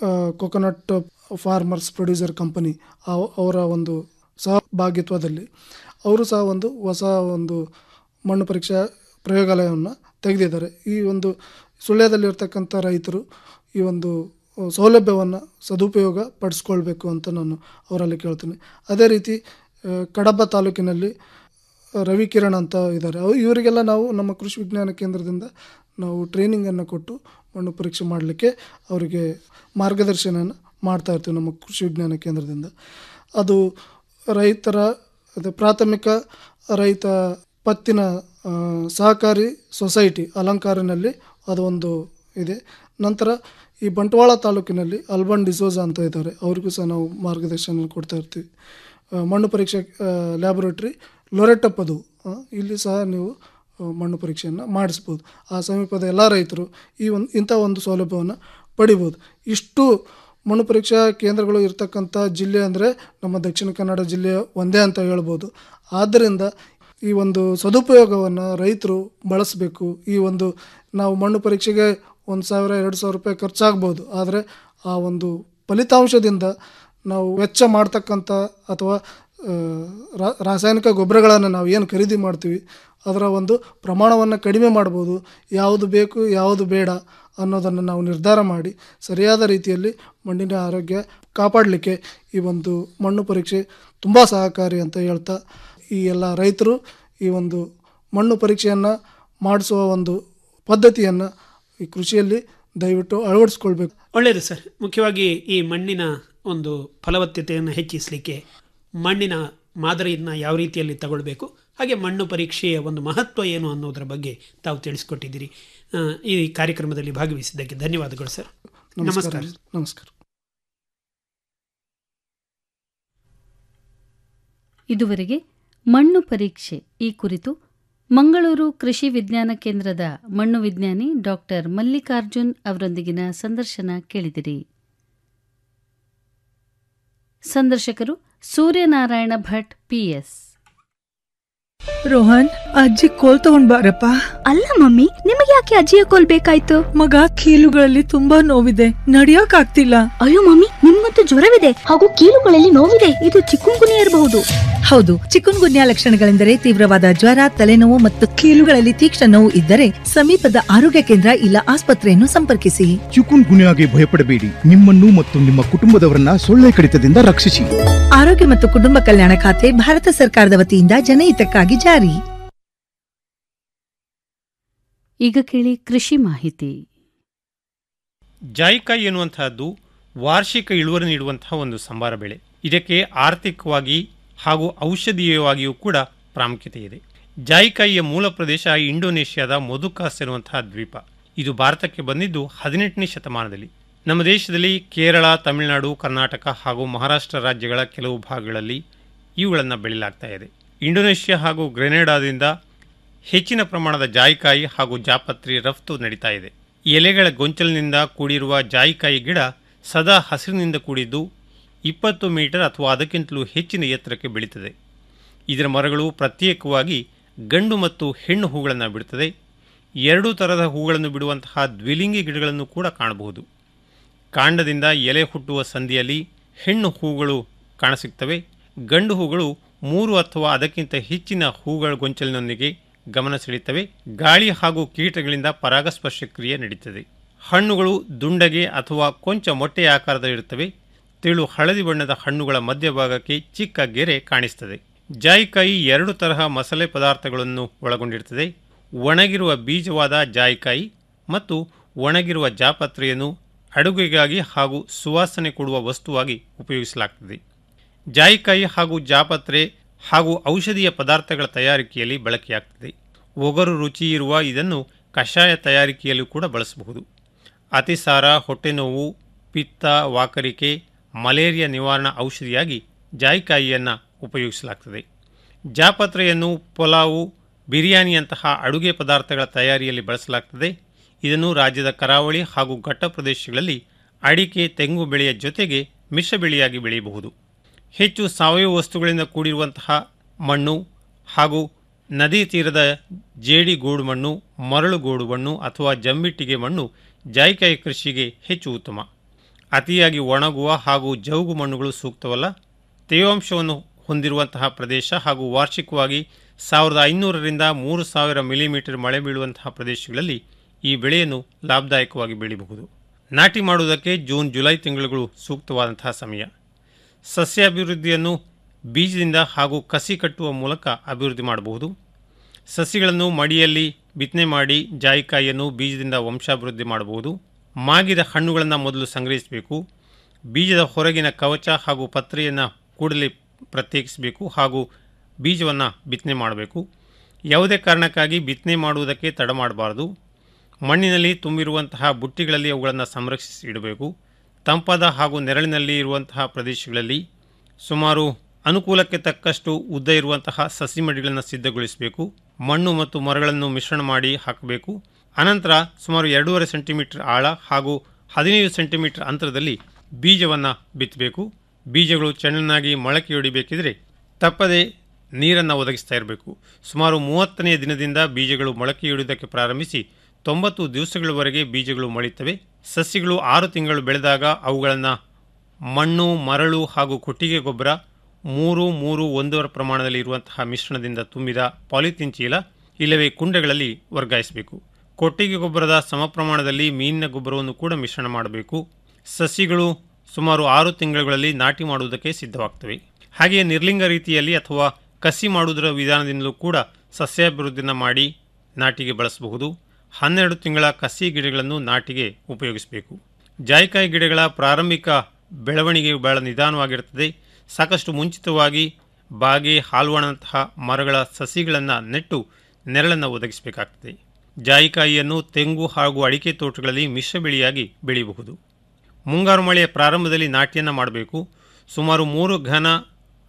coconut farmers producer company ಅವರ ಒಂದು ಸಹಭಾಗಿತ್ವದಲ್ಲಿ ಅವರು ಸಹ ಒಂದು ಹೊಸ ಒಂದು ಮಣ್ಣು ಪರೀಕ್ಷಾ ಪ್ರಯೋಗಾಲಯವನ್ನು ತೆಗೆದಿದ್ದಾರೆ ಈ ಒಂದು ಸುಳ್ಯದಲ್ಲಿರ್ತಕ್ಕಂಥ ರೈತರು ಈ ಒಂದು ಸೌಲಭ್ಯವನ್ನು ಸದುಪಯೋಗ ಪಡಿಸ್ಕೊಳ್ಬೇಕು ಅಂತ ನಾನು ಅವರಲ್ಲಿ ಕೇಳ್ತೀನಿ ಅದೇ ರೀತಿ ಆ, ಕಡಬ ತಾಲೂಕಿನಲ್ಲಿ ರವಿ ಕಿರಣ್ ಅಂತ ಇದ್ದಾರೆ ಅವು ಇವರಿಗೆಲ್ಲ ನಾವು ನಮ್ಮ ಕೃಷಿ ವಿಜ್ಞಾನ ಕೇಂದ್ರದಿಂದ ನಾವು ಟ್ರೈನಿಂಗನ್ನು ಕೊಟ್ಟು ಮಣ್ಣು ಪರೀಕ್ಷೆ ಮಾಡಲಿಕ್ಕೆ ಅವರಿಗೆ ಮಾರ್ಗದರ್ಶನ ಮಾಡ್ತಾ ಇರ್ತೀವಿ ನಮ್ಮ ಕೃಷಿ ವಿಜ್ಞಾನ ಕೇಂದ್ರದಿಂದ ಅದು ರೈತರ ಅದು ಪ್ರಾಥಮಿಕ ರೈತ ಪತ್ತಿನ ಆ, ಸಹಕಾರಿ ಸೊಸೈಟಿ ಅಲಂಕಾರಿನಲ್ಲಿ ಅದು ಒಂದು ಇದೆ ನಂತರ ಈ ಬಂಟ್ವಾಳ ತಾಲೂಕಿನಲ್ಲಿ ಅಲ್ಬನ್ ಡಿಸೋಜ ಅಂತ ಇದ್ದಾರೆ ಅವ್ರಿಗೂ ಸಹ ನಾವು ಮಾರ್ಗದರ್ಶನ ಕೊಡ್ತಾ ಇರ್ತೀವಿ ಆ, ಮಣ್ಣು ಪರೀಕ್ಷೆ ಲ್ಯಾಬೊರೇಟ್ರಿ ಲೊರೆಟಪ್ಪದು ಆ, ಇಲ್ಲಿ ಸಹ ನೀವು ಆ, ಮಣ್ಣು ಪರೀಕ್ಷೆಯನ್ನು ಮಾಡಿಸ್ಬೋದು ಆ ಸಮೀಪದ ಎಲ್ಲ ರೈತರು ಈ ಒಂದು ಇಂಥ ಒಂದು ಸೌಲಭ್ಯವನ್ನು ಪಡಿಬೋದು ಇಷ್ಟು ಮಣ್ಣು ಪರೀಕ್ಷಾ ಕೇಂದ್ರಗಳು ಇರ್ತಕ್ಕಂಥ ಜಿಲ್ಲೆ ಅಂದರೆ ನಮ್ಮ ದಕ್ಷಿಣ ಕನ್ನಡ ಜಿಲ್ಲೆ ಒಂದೇ ಅಂತ ಹೇಳ್ಬೋದು ಆದ್ದರಿಂದ ಈ ಒಂದು ಸದುಪಯೋಗವನ್ನು ರೈತರು ಬಳಸಬೇಕು ಈ ಒಂದು ನಾವು ಮಣ್ಣು ಪರೀಕ್ಷೆಗೆ ಒಂದು ಸಾವಿರ ಎರಡು ಸಾವಿರ ರೂಪಾಯಿ ಖರ್ಚಾಗ್ಬೋದು ಆದರೆ ಆ ಒಂದು ಫಲಿತಾಂಶದಿಂದ ನಾವು ವೆಚ್ಚ ಮಾಡ್ತಕ್ಕಂಥ ಅಥವಾ ಆ, ರಾ- ರಾಸಾಯನಿಕ ಗೊಬ್ಬರಗಳನ್ನು ನಾವು ಏನು ಖರೀದಿ ಮಾಡ್ತೀವಿ ಅದರ ಒಂದು ಪ್ರಮಾಣವನ್ನು ಕಡಿಮೆ ಮಾಡ್ಬೋದು ಯಾವುದು ಬೇಕು ಯಾವುದು ಬೇಡ ಅನ್ನೋದನ್ನು ನಾವು ನಿರ್ಧಾರ ಮಾಡಿ ಸರಿಯಾದ ರೀತಿಯಲ್ಲಿ ಮಣ್ಣಿನ ಆರೋಗ್ಯ ಕಾಪಾಡಲಿಕ್ಕೆ ಈ ಒಂದು ಮಣ್ಣು ಪರೀಕ್ಷೆ ತುಂಬ ಸಹಕಾರಿ ಅಂತ ಹೇಳ್ತಾ ಈ ಎಲ್ಲ ರೈತರು ಈ ಒಂದು ಮಣ್ಣು ಪರೀಕ್ಷೆಯನ್ನು ಮಾಡಿಸುವ ಒಂದು ಪದ್ಧತಿಯನ್ನು ಈ ಕೃಷಿಯಲ್ಲಿ ದಯವಿಟ್ಟು ಅಳವಡಿಸ್ಕೊಳ್ಬೇಕು ಒಳ್ಳೆಯದು ಸರ್ ಮುಖ್ಯವಾಗಿ ಈ ಮಣ್ಣಿನ ಒಂದು ಫಲವತ್ತತೆಯನ್ನು ಹೆಚ್ಚಿಸಲಿಕ್ಕೆ ಮಣ್ಣಿನ ಮಾದರಿಯನ್ನು ಯಾವ ರೀತಿಯಲ್ಲಿ ತಗೊಳ್ಬೇಕು ಹಾಗೆ ಮಣ್ಣು ಪರೀಕ್ಷೆಯ ಒಂದು ಮಹತ್ವ ಏನು ಅನ್ನೋದರ ಬಗ್ಗೆ ತಾವು ತಿಳಿಸ್ಕೊಟ್ಟಿದ್ದೀರಿ ಆ, ಈ ಕಾರ್ಯಕ್ರಮದಲ್ಲಿ ಭಾಗವಹಿಸಿದ್ದಕ್ಕೆ ಧನ್ಯವಾದಗಳು ಸರ್ ನಮಸ್ಕಾರ ನಮಸ್ಕಾರ ನಮಸ್ಕಾರ ಇದುವರೆಗೆ ಮಣ್ಣು ಪರೀಕ್ಷೆ ಈ ಕುರಿತು ಮಂಗಳೂರು ಕೃಷಿ ವಿಜ್ಞಾನ ಕೇಂದ್ರದ ಮಣ್ಣು ವಿಜ್ಞಾನಿ ಡಾಕ್ಟರ್ ಮಲ್ಲಿಕಾರ್ಜುನ್ ಅವರೊಂದಿಗಿನ ಸಂದರ್ಶನ ಕೇಳಿದಿರಿ ಸಂದರ್ಶಕರು ಸೂರ್ಯನಾರಾಯಣ ಭಟ್ ಪಿಎಸ್ ರೋಹನ್ ಅಜ್ಜಿ ಕೋಲ್ ತಗೊಂಡ್ ಬಾರಪ್ಪ ಅಲ್ಲ ಮಮ್ಮಿ ನಿಮಗೆ ಯಾಕೆ ಅಜ್ಜಿಯ ಕೋಲ್ ಬೇಕಾಯ್ತು ಮಗ ಕೀಲುಗಳಲ್ಲಿ ತುಂಬಾ ನೋವಿದೆ ನಡಿಯಕ್ ಆಗ್ತಿಲ್ಲ ಅಯ್ಯೋ ಮಮ್ಮಿ ನಿಮ್ಗಂತೂ ಜ್ವರವಿದೆ ಹಾಗೂ ಕೀಲುಗಳಲ್ಲಿ ನೋವಿದೆ ಇದು ಚಿಕ್ಕುಂಗುನಿಯ ಇರಬಹುದು ಹೌದು ಚಿಕನ್ ಗುನ್ಯಾ ಲಕ್ಷಣಗಳೆಂದರೆ ತೀವ್ರವಾದ ಜ್ವರ ತಲೆನೋವು ಮತ್ತು ಕೀಲುಗಳಲ್ಲಿ ತೀಕ್ಷ್ಣ ನೋವು ಇದ್ದರೆ ಸಮೀಪದ ಆರೋಗ್ಯ ಕೇಂದ್ರ ಇಲ್ಲ ಆಸ್ಪತ್ರೆಯನ್ನು ಸಂಪರ್ಕಿಸಿ ಚಿಕುನ್ ಗುನ್ಯಾಗೆ ಭಯಪಡಬೇಡಿ ನಿಮ್ಮನ್ನು ಮತ್ತು ನಿಮ್ಮ ಕುಟುಂಬದವರನ್ನ ಸೊಳ್ಳೆ ಕಡಿತದಿಂದ ರಕ್ಷಿಸಿ ಆರೋಗ್ಯ ಮತ್ತು ಕುಟುಂಬ ಕಲ್ಯಾಣ ಖಾತೆ ಭಾರತ ಸರ್ಕಾರದ ವತಿಯಿಂದ ಜನಹಿತಕ್ಕಾಗಿ ಜಾರಿ ಈಗ ಕೇಳಿ ಕೃಷಿ ಮಾಹಿತಿ ಜಾಯಿಕಾಯಿ ಎನ್ನುವಂತಹದ್ದು ವಾರ್ಷಿಕ ಇಳುವರಿ ನೀಡುವಂತಹ ಒಂದು ಸಂಬಾರ ಬೆಳೆ ಇದಕ್ಕೆ ಆರ್ಥಿಕವಾಗಿ ಹಾಗೂ ಔಷಧೀಯವಾಗಿಯೂ ಕೂಡ ಪ್ರಾಮುಖ್ಯತೆ ಇದೆ ಜಾಯಿಕಾಯಿಯ ಮೂಲ ಪ್ರದೇಶ ಇಂಡೋನೇಷ್ಯಾದ ಮೊದುಕಾಸ್ ಎನ್ನುವಂತಹ ದ್ವೀಪ ಇದು ಭಾರತಕ್ಕೆ ಬಂದಿದ್ದು ಹದಿನೆಂಟನೇ ಶತಮಾನದಲ್ಲಿ ನಮ್ಮ ದೇಶದಲ್ಲಿ ಕೇರಳ ತಮಿಳುನಾಡು ಕರ್ನಾಟಕ ಹಾಗೂ ಮಹಾರಾಷ್ಟ್ರ ರಾಜ್ಯಗಳ ಕೆಲವು ಭಾಗಗಳಲ್ಲಿ ಇವುಗಳನ್ನು ಬೆಳೆಯಲಾಗ್ತಾ ಇದೆ ಇಂಡೋನೇಷ್ಯಾ ಹಾಗೂ ಗ್ರೆನೇಡಾದಿಂದ ಹೆಚ್ಚಿನ ಪ್ರಮಾಣದ ಜಾಯಿಕಾಯಿ ಹಾಗೂ ಜಾಪತ್ರಿ ರಫ್ತು ನಡೀತಾ ಇದೆ ಎಲೆಗಳ ಗೊಂಚಲಿನಿಂದ ಕೂಡಿರುವ ಜಾಯಿಕಾಯಿ ಗಿಡ ಸದಾ ಹಸಿರಿನಿಂದ ಕೂಡಿದ್ದು ಇಪ್ಪತ್ತು ಮೀಟರ್ ಅಥವಾ ಅದಕ್ಕಿಂತಲೂ ಹೆಚ್ಚಿನ ಎತ್ತರಕ್ಕೆ ಬೆಳೀತದೆ ಇದರ ಮರಗಳು ಪ್ರತ್ಯೇಕವಾಗಿ ಗಂಡು ಮತ್ತು ಹೆಣ್ಣು ಹೂಗಳನ್ನು ಬಿಡುತ್ತದೆ ಎರಡೂ ಥರದ ಹೂಗಳನ್ನು ಬಿಡುವಂತಹ ದ್ವಿಲಿಂಗಿ ಗಿಡಗಳನ್ನು ಕೂಡ ಕಾಣಬಹುದು ಕಾಂಡದಿಂದ ಎಲೆ ಹುಟ್ಟುವ ಸಂಧಿಯಲ್ಲಿ ಹೆಣ್ಣು ಹೂಗಳು ಕಾಣಸಿಗ್ತವೆ ಗಂಡು ಹೂಗಳು ಮೂರು ಅಥವಾ ಅದಕ್ಕಿಂತ ಹೆಚ್ಚಿನ ಹೂಗಳ ಗೊಂಚಲಿನೊಂದಿಗೆ ಗಮನ ಸೆಳೆಯುತ್ತವೆ ಗಾಳಿ ಹಾಗೂ ಕೀಟಗಳಿಂದ ಪರಾಗಸ್ಪರ್ಶ ಕ್ರಿಯೆ ನಡೀತದೆ ಹಣ್ಣುಗಳು ದುಂಡಗೆ ಅಥವಾ ಕೊಂಚ ಮೊಟ್ಟೆ ಆಕಾರದಲ್ಲಿರುತ್ತವೆ ತೆಳು ಹಳದಿ ಬಣ್ಣದ ಹಣ್ಣುಗಳ ಮಧ್ಯಭಾಗಕ್ಕೆ ಚಿಕ್ಕ ಗೆರೆ ಕಾಣಿಸ್ತದೆ ಜಾಯಿಕಾಯಿ ಎರಡು ತರಹ ಮಸಾಲೆ ಪದಾರ್ಥಗಳನ್ನು ಒಳಗೊಂಡಿರುತ್ತದೆ ಒಣಗಿರುವ ಬೀಜವಾದ ಜಾಯಿಕಾಯಿ ಮತ್ತು ಒಣಗಿರುವ ಜಾಪತ್ರೆಯನ್ನು ಅಡುಗೆಗಾಗಿ ಹಾಗೂ ಸುವಾಸನೆ ಕೊಡುವ ವಸ್ತುವಾಗಿ ಉಪಯೋಗಿಸಲಾಗ್ತದೆ ಜಾಯಿಕಾಯಿ ಹಾಗೂ ಜಾಪತ್ರೆ ಹಾಗೂ ಔಷಧೀಯ ಪದಾರ್ಥಗಳ ತಯಾರಿಕೆಯಲ್ಲಿ ಬಳಕೆಯಾಗ್ತದೆ ಒಗರು ರುಚಿ ಇರುವ ಇದನ್ನು ಕಷಾಯ ತಯಾರಿಕೆಯಲ್ಲೂ ಕೂಡ ಬಳಸಬಹುದು ಅತಿಸಾರ ಹೊಟ್ಟೆನೋವು ಪಿತ್ತ ವಾಕರಿಕೆ ಮಲೇರಿಯಾ ನಿವಾರಣಾ ಔಷಧಿಯಾಗಿ ಜಾಯಿಕಾಯಿಯನ್ನು ಉಪಯೋಗಿಸಲಾಗ್ತದೆ ಜಾಪತ್ರೆಯನ್ನು ಪೊಲಾವು ಬಿರಿಯಾನಿಯಂತಹ ಅಡುಗೆ ಪದಾರ್ಥಗಳ ತಯಾರಿಯಲ್ಲಿ ಬಳಸಲಾಗ್ತದೆ ಇದನ್ನು ರಾಜ್ಯದ ಕರಾವಳಿ ಹಾಗೂ ಘಟ್ಟ ಪ್ರದೇಶಗಳಲ್ಲಿ ಅಡಿಕೆ ತೆಂಗು ಬೆಳೆಯ ಜೊತೆಗೆ ಮಿಶ್ರ ಬೆಳೆಯಾಗಿ ಬೆಳೆಯಬಹುದು ಹೆಚ್ಚು ಸಾವಯವ ವಸ್ತುಗಳಿಂದ ಕೂಡಿರುವಂತಹ ಮಣ್ಣು ಹಾಗೂ ನದಿ ತೀರದ ಜೇಡಿ ಗೋಡು ಮಣ್ಣು ಮರಳು ಗೋಡು ಮಣ್ಣು ಅಥವಾ ಜಂಬಿಟ್ಟಿಗೆ ಮಣ್ಣು ಜಾಯಿಕಾಯಿ ಕೃಷಿಗೆ ಹೆಚ್ಚು ಉತ್ತಮ ಅತಿಯಾಗಿ ಒಣಗುವ ಹಾಗೂ ಜೌಗು ಮಣ್ಣುಗಳು ಸೂಕ್ತವಲ್ಲ ತೇವಾಂಶವನ್ನು ಹೊಂದಿರುವಂತಹ ಪ್ರದೇಶ ಹಾಗೂ ವಾರ್ಷಿಕವಾಗಿ ಸಾವಿರದ ಐನೂರರಿಂದ ಮೂರು ಸಾವಿರ ಮಿಲಿಮೀಟರ್ ಮಳೆ ಬೀಳುವಂತಹ ಪ್ರದೇಶಗಳಲ್ಲಿ ಈ ಬೆಳೆಯನ್ನು ಲಾಭದಾಯಕವಾಗಿ ಬೆಳೆಯಬಹುದು ನಾಟಿ ಮಾಡುವುದಕ್ಕೆ ಜೂನ್ ಜುಲೈ ತಿಂಗಳುಗಳು ಸೂಕ್ತವಾದಂತಹ ಸಮಯ ಸಸ್ಯಾಭಿವೃದ್ಧಿಯನ್ನು ಬೀಜದಿಂದ ಹಾಗೂ ಕಸಿ ಕಟ್ಟುವ ಮೂಲಕ ಅಭಿವೃದ್ಧಿ ಮಾಡಬಹುದು ಸಸಿಗಳನ್ನು ಮಡಿಯಲ್ಲಿ ಬಿತ್ತನೆ ಮಾಡಿ ಜಾಯಿಕಾಯಿಯನ್ನು ಬೀಜದಿಂದ ವಂಶಾಭಿವೃದ್ಧಿ ಮಾಡಬಹುದು ಮಾಗಿದ ಹಣ್ಣುಗಳನ್ನು ಮೊದಲು ಸಂಗ್ರಹಿಸಬೇಕು ಬೀಜದ ಹೊರಗಿನ ಕವಚ ಹಾಗೂ ಪತ್ರೆಯನ್ನು ಕೂಡಲೇ ಪ್ರತ್ಯೇಕಿಸಬೇಕು ಹಾಗೂ ಬೀಜವನ್ನು ಬಿತ್ತನೆ ಮಾಡಬೇಕು ಯಾವುದೇ ಕಾರಣಕ್ಕಾಗಿ ಬಿತ್ತನೆ ಮಾಡುವುದಕ್ಕೆ ತಡ ಮಾಡಬಾರದು ಮಣ್ಣಿನಲ್ಲಿ ತುಂಬಿರುವಂತಹ ಬುಟ್ಟಿಗಳಲ್ಲಿ ಅವುಗಳನ್ನು ಸಂರಕ್ಷಿಸಿ ಇಡಬೇಕು ತಂಪಾದ ಹಾಗೂ ನೆರಳಿನಲ್ಲಿ ಇರುವಂತಹ ಪ್ರದೇಶಗಳಲ್ಲಿ ಸುಮಾರು ಅನುಕೂಲಕ್ಕೆ ತಕ್ಕಷ್ಟು ಉದ್ದ ಇರುವಂತಹ ಸಸಿ ಮಡಿಗಳನ್ನು ಸಿದ್ಧಗೊಳಿಸಬೇಕು ಮಣ್ಣು ಮತ್ತು ಮರಗಳನ್ನು ಮಿಶ್ರಣ ಮಾಡಿ ಹಾಕಬೇಕು ಅನಂತರ ಸುಮಾರು ಎರಡೂವರೆ ಸೆಂಟಿಮೀಟರ್ ಆಳ ಹಾಗೂ ಹದಿನೈದು ಸೆಂಟಿಮೀಟರ್ ಅಂತರದಲ್ಲಿ ಬೀಜವನ್ನು ಬಿತ್ತಬೇಕು ಬೀಜಗಳು ಚೆನ್ನಾಗಿ ಮೊಳಕೆಯೊಡಿಬೇಕಿದ್ರೆ ತಪ್ಪದೆ ನೀರನ್ನು ಒದಗಿಸ್ತಾ ಇರಬೇಕು ಸುಮಾರು ಮೂವತ್ತನೆಯ ದಿನದಿಂದ ಬೀಜಗಳು ಮೊಳಕೆಯೊಡೆಯುವುದಕ್ಕೆ ಪ್ರಾರಂಭಿಸಿ ತೊಂಬತ್ತು ದಿವಸಗಳವರೆಗೆ ಬೀಜಗಳು ಮೊಳೆಯುತ್ತವೆ ಸಸ್ಯಗಳು ಆರು ತಿಂಗಳು ಬೆಳೆದಾಗ ಅವುಗಳನ್ನು ಮಣ್ಣು ಮರಳು ಹಾಗೂ ಕೊಟ್ಟಿಗೆ ಗೊಬ್ಬರ ಮೂರು ಮೂರು ಒಂದೂವರೆ ಪ್ರಮಾಣದಲ್ಲಿ ಇರುವಂತಹ ಮಿಶ್ರಣದಿಂದ ತುಂಬಿದ ಪಾಲಿಥೀನ್ ಚೀಲ ಇಲ್ಲವೇ ಕುಂಡಗಳಲ್ಲಿ ವರ್ಗಾಯಿಸಬೇಕು ಕೊಟ್ಟಿಗೆ ಗೊಬ್ಬರದ ಸಮ ಪ್ರಮಾಣದಲ್ಲಿ ಮೀನಿನ ಗೊಬ್ಬರವನ್ನು ಕೂಡ ಮಿಶ್ರಣ ಮಾಡಬೇಕು ಸಸಿಗಳು ಸುಮಾರು ಆರು ತಿಂಗಳುಗಳಲ್ಲಿ ನಾಟಿ ಮಾಡುವುದಕ್ಕೆ ಸಿದ್ಧವಾಗ್ತವೆ ಹಾಗೆಯೇ ನಿರ್ಲಿಂಗ ರೀತಿಯಲ್ಲಿ ಅಥವಾ ಕಸಿ ಮಾಡುವುದರ ವಿಧಾನದಿಂದಲೂ ಕೂಡ ಸಸ್ಯಾಭಿವೃದ್ಧಿನ ಮಾಡಿ ನಾಟಿಗೆ ಬಳಸಬಹುದು ಹನ್ನೆರಡು ತಿಂಗಳ ಕಸಿ ಗಿಡಗಳನ್ನು ನಾಟಿಗೆ ಉಪಯೋಗಿಸಬೇಕು ಜಾಯಿಕಾಯಿ ಗಿಡಗಳ ಪ್ರಾರಂಭಿಕ ಬೆಳವಣಿಗೆ ಬಹಳ ನಿಧಾನವಾಗಿರುತ್ತದೆ ಸಾಕಷ್ಟು ಮುಂಚಿತವಾಗಿ ಬಾಗೆ ಹಾಲ್ವಾಣಂತಹ ಮರಗಳ ಸಸಿಗಳನ್ನು ನೆಟ್ಟು ನೆರಳನ್ನು ಒದಗಿಸಬೇಕಾಗ್ತದೆ ಜಾಯಿಕಾಯಿಯನ್ನು ತೆಂಗು ಹಾಗೂ ಅಡಿಕೆ ತೋಟಗಳಲ್ಲಿ ಮಿಶ್ರ ಬೆಳೆಯಾಗಿ ಬೆಳೆಯಬಹುದು ಮುಂಗಾರು ಮಳೆಯ ಪ್ರಾರಂಭದಲ್ಲಿ ನಾಟಿಯನ್ನು ಮಾಡಬೇಕು ಸುಮಾರು ಮೂರು ಘನ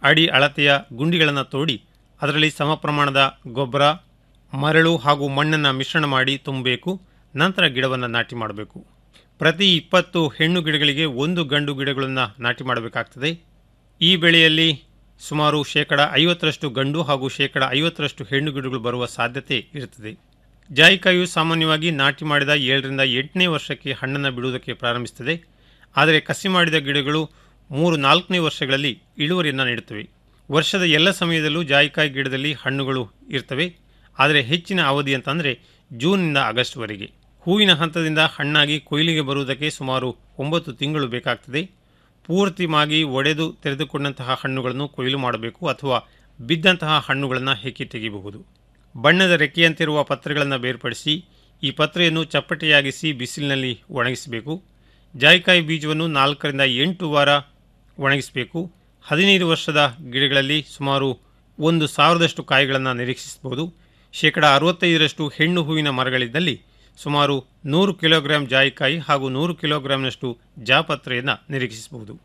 ಅಡಿ ಅಳತೆಯ ಗುಂಡಿಗಳನ್ನು ತೋಡಿ ಅದರಲ್ಲಿ ಸಮ ಪ್ರಮಾಣದ ಗೊಬ್ಬರ ಮರಳು ಹಾಗೂ ಮಣ್ಣನ್ನು ಮಿಶ್ರಣ ಮಾಡಿ ತುಂಬಬೇಕು ನಂತರ ಗಿಡವನ್ನು ನಾಟಿ ಮಾಡಬೇಕು ಪ್ರತಿ ಇಪ್ಪತ್ತು ಹೆಣ್ಣು ಗಿಡಗಳಿಗೆ ಒಂದು ಗಂಡು ಗಿಡಗಳನ್ನು ನಾಟಿ ಮಾಡಬೇಕಾಗ್ತದೆ ಈ ಬೆಳೆಯಲ್ಲಿ ಸುಮಾರು ಶೇಕಡ ಐವತ್ತರಷ್ಟು ಗಂಡು ಹಾಗೂ ಶೇಕಡ ಐವತ್ತರಷ್ಟು ಹೆಣ್ಣು ಗಿಡಗಳು ಬರುವ ಸಾಧ್ಯತೆ ಇರುತ್ತದೆ ಜಾಯಿಕಾಯಿಯು ಸಾಮಾನ್ಯವಾಗಿ ನಾಟಿ ಮಾಡಿದ ಏಳರಿಂದ ಎಂಟನೇ ವರ್ಷಕ್ಕೆ ಹಣ್ಣನ್ನು ಬಿಡುವುದಕ್ಕೆ ಪ್ರಾರಂಭಿಸುತ್ತದೆ ಆದರೆ ಕಸಿ ಮಾಡಿದ ಗಿಡಗಳು ಮೂರು ನಾಲ್ಕನೇ ವರ್ಷಗಳಲ್ಲಿ ಇಳುವರಿಯನ್ನು ನೀಡುತ್ತವೆ ವರ್ಷದ ಎಲ್ಲ ಸಮಯದಲ್ಲೂ ಜಾಯಿಕಾಯಿ ಗಿಡದಲ್ಲಿ ಹಣ್ಣುಗಳು ಇರ್ತವೆ ಆದರೆ ಹೆಚ್ಚಿನ ಅವಧಿ ಅಂತಂದರೆ ಜೂನ್ನಿಂದ ಆಗಸ್ಟ್ವರೆಗೆ ಹೂವಿನ ಹಂತದಿಂದ ಹಣ್ಣಾಗಿ ಕೊಯ್ಲಿಗೆ ಬರುವುದಕ್ಕೆ ಸುಮಾರು ಒಂಬತ್ತು ತಿಂಗಳು ಬೇಕಾಗ್ತದೆ ಪೂರ್ತಿ ಮಾಗಿ ಒಡೆದು ತೆರೆದುಕೊಂಡಂತಹ ಹಣ್ಣುಗಳನ್ನು ಕೊಯ್ಲು ಮಾಡಬೇಕು ಅಥವಾ ಬಿದ್ದಂತಹ ಹಣ್ಣುಗಳನ್ನು ಹೆಕ್ಕಿ ತೆಗೆಯಬಹುದು ಬಣ್ಣದ ರೆಕ್ಕೆಯಂತಿರುವ ಪತ್ರೆಗಳನ್ನು ಬೇರ್ಪಡಿಸಿ ಈ ಪತ್ರೆಯನ್ನು ಚಪ್ಪಟೆಯಾಗಿಸಿ ಬಿಸಿಲಿನಲ್ಲಿ ಒಣಗಿಸಬೇಕು ಜಾಯಿಕಾಯಿ ಬೀಜವನ್ನು ನಾಲ್ಕರಿಂದ ಎಂಟು ವಾರ ಒಣಗಿಸಬೇಕು ಹದಿನೈದು ವರ್ಷದ ಗಿಡಗಳಲ್ಲಿ ಸುಮಾರು ಒಂದು ಸಾವಿರದಷ್ಟು ಕಾಯಿಗಳನ್ನು ನಿರೀಕ್ಷಿಸಬಹುದು ಶೇಕಡ ಅರವತ್ತೈದರಷ್ಟು ಹೆಣ್ಣು ಹೂವಿನ ಮರಗಳಿದ್ದಲ್ಲಿ ಸುಮಾರು ನೂರು ಕಿಲೋಗ್ರಾಂ ಜಾಯಿಕಾಯಿ ಹಾಗೂ ನೂರು ಕಿಲೋಗ್ರಾಂನಷ್ಟು ಜಾಪತ್ರೆಯನ್ನು ನಿರೀಕ್ಷಿಸಬಹುದು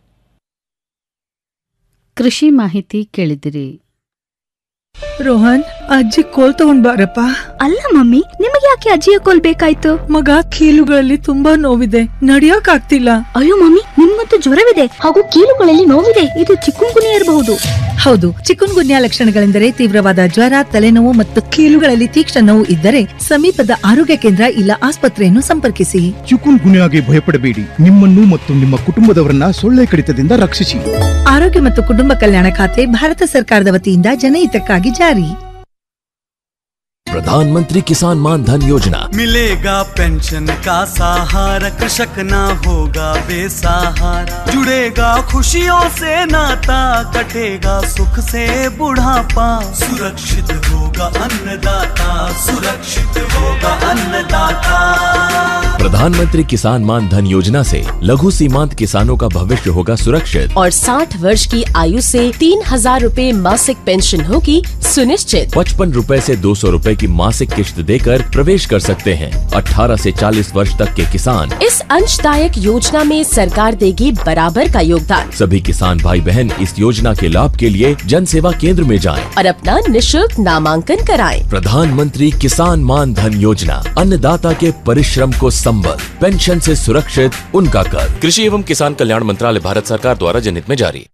ಕೃಷಿ ಮಾಹಿತಿ ಕೇಳಿದಿರಿ ರೋಹನ್ ಅಜ್ಜಿ ಕೋಲ್ ತಗೊಂಡ್ ಬಾರಪ್ಪ ಅಲ್ಲ ಮಮ್ಮಿ ನಿಮಗೆ ಯಾಕೆ ಅಜ್ಜಿಯ ಕೋಲ್ ಬೇಕಾಯ್ತು ಮಗ ಕೀಲುಗಳಲ್ಲಿ ತುಂಬಾ ನೋವಿದೆ ನಡಿಯಕ್ ಆಗ್ತಿಲ್ಲ ಅಯ್ಯೋ ಮಮ್ಮಿ ನಿಮ್ಮಂತೂ ಜ್ವರವಿದೆ ಹಾಗೂ ಕೀಲುಗಳಲ್ಲಿ ನೋವಿದೆ ಇದು ಚಿಕ್ಕುಂಗುನಿ ಇರಬಹುದು ಹೌದು ಚಿಕುನ್ ಗುನ್ಯಾ ಲಕ್ಷಣಗಳೆಂದರೆ ತೀವ್ರವಾದ ಜ್ವರ ತಲೆನೋವು ಮತ್ತು ಕೀಲುಗಳಲ್ಲಿ ತೀಕ್ಷ್ಣ ನೋವು ಇದ್ದರೆ ಸಮೀಪದ ಆರೋಗ್ಯ ಕೇಂದ್ರ ಇಲ್ಲ ಆಸ್ಪತ್ರೆಯನ್ನು ಸಂಪರ್ಕಿಸಿ ಚಿಕುನ್ ಗುನ್ಯಾಗೆ ಭಯಪಡಬೇಡಿ ನಿಮ್ಮನ್ನು ಮತ್ತು ನಿಮ್ಮ ಕುಟುಂಬದವರನ್ನ ಸೊಳ್ಳೆ ಕಡಿತದಿಂದ ರಕ್ಷಿಸಿ ಆರೋಗ್ಯ ಮತ್ತು ಕುಟುಂಬ ಕಲ್ಯಾಣ ಖಾತೆ ಭಾರತ ಸರ್ಕಾರದ ವತಿಯಿಂದ ಜನಹಿತಕ್ಕಾಗಿ ಜಾರಿ प्रधानमंत्री किसान मान धन योजना मिलेगा पेंशन का सहारा कृषक ना होगा बेसहारा जुड़ेगा खुशियों से नाता कटेगा सुख से बुढ़ापा सुरक्षित होगा अन्नदाता सुरक्षित होगा अन्नदाता प्रधानमंत्री किसान मान धन योजना से लघु सीमांत किसानों का भविष्य होगा सुरक्षित और 60 वर्ष की आयु से तीन हजार रूपए मासिक पेंशन होगी सुनिश्चित पचपन रूपए से दो सौ रूपए की मासिक किश्त देकर प्रवेश कर सकते हैं 18 से 40 वर्ष तक के किसान इस अंशदायक योजना में सरकार देगी बराबर का योगदान सभी किसान भाई बहन इस योजना के लाभ के लिए जन सेवा केंद्र में जाएं। और अपना निशुल्क नामांकन कराएं। प्रधानमंत्री किसान मान धन योजना अन्नदाता के परिश्रम को संबल पेंशन से सुरक्षित उनका कर कृषि एवं किसान कल्याण मंत्रालय भारत सरकार द्वारा जनहित में जारी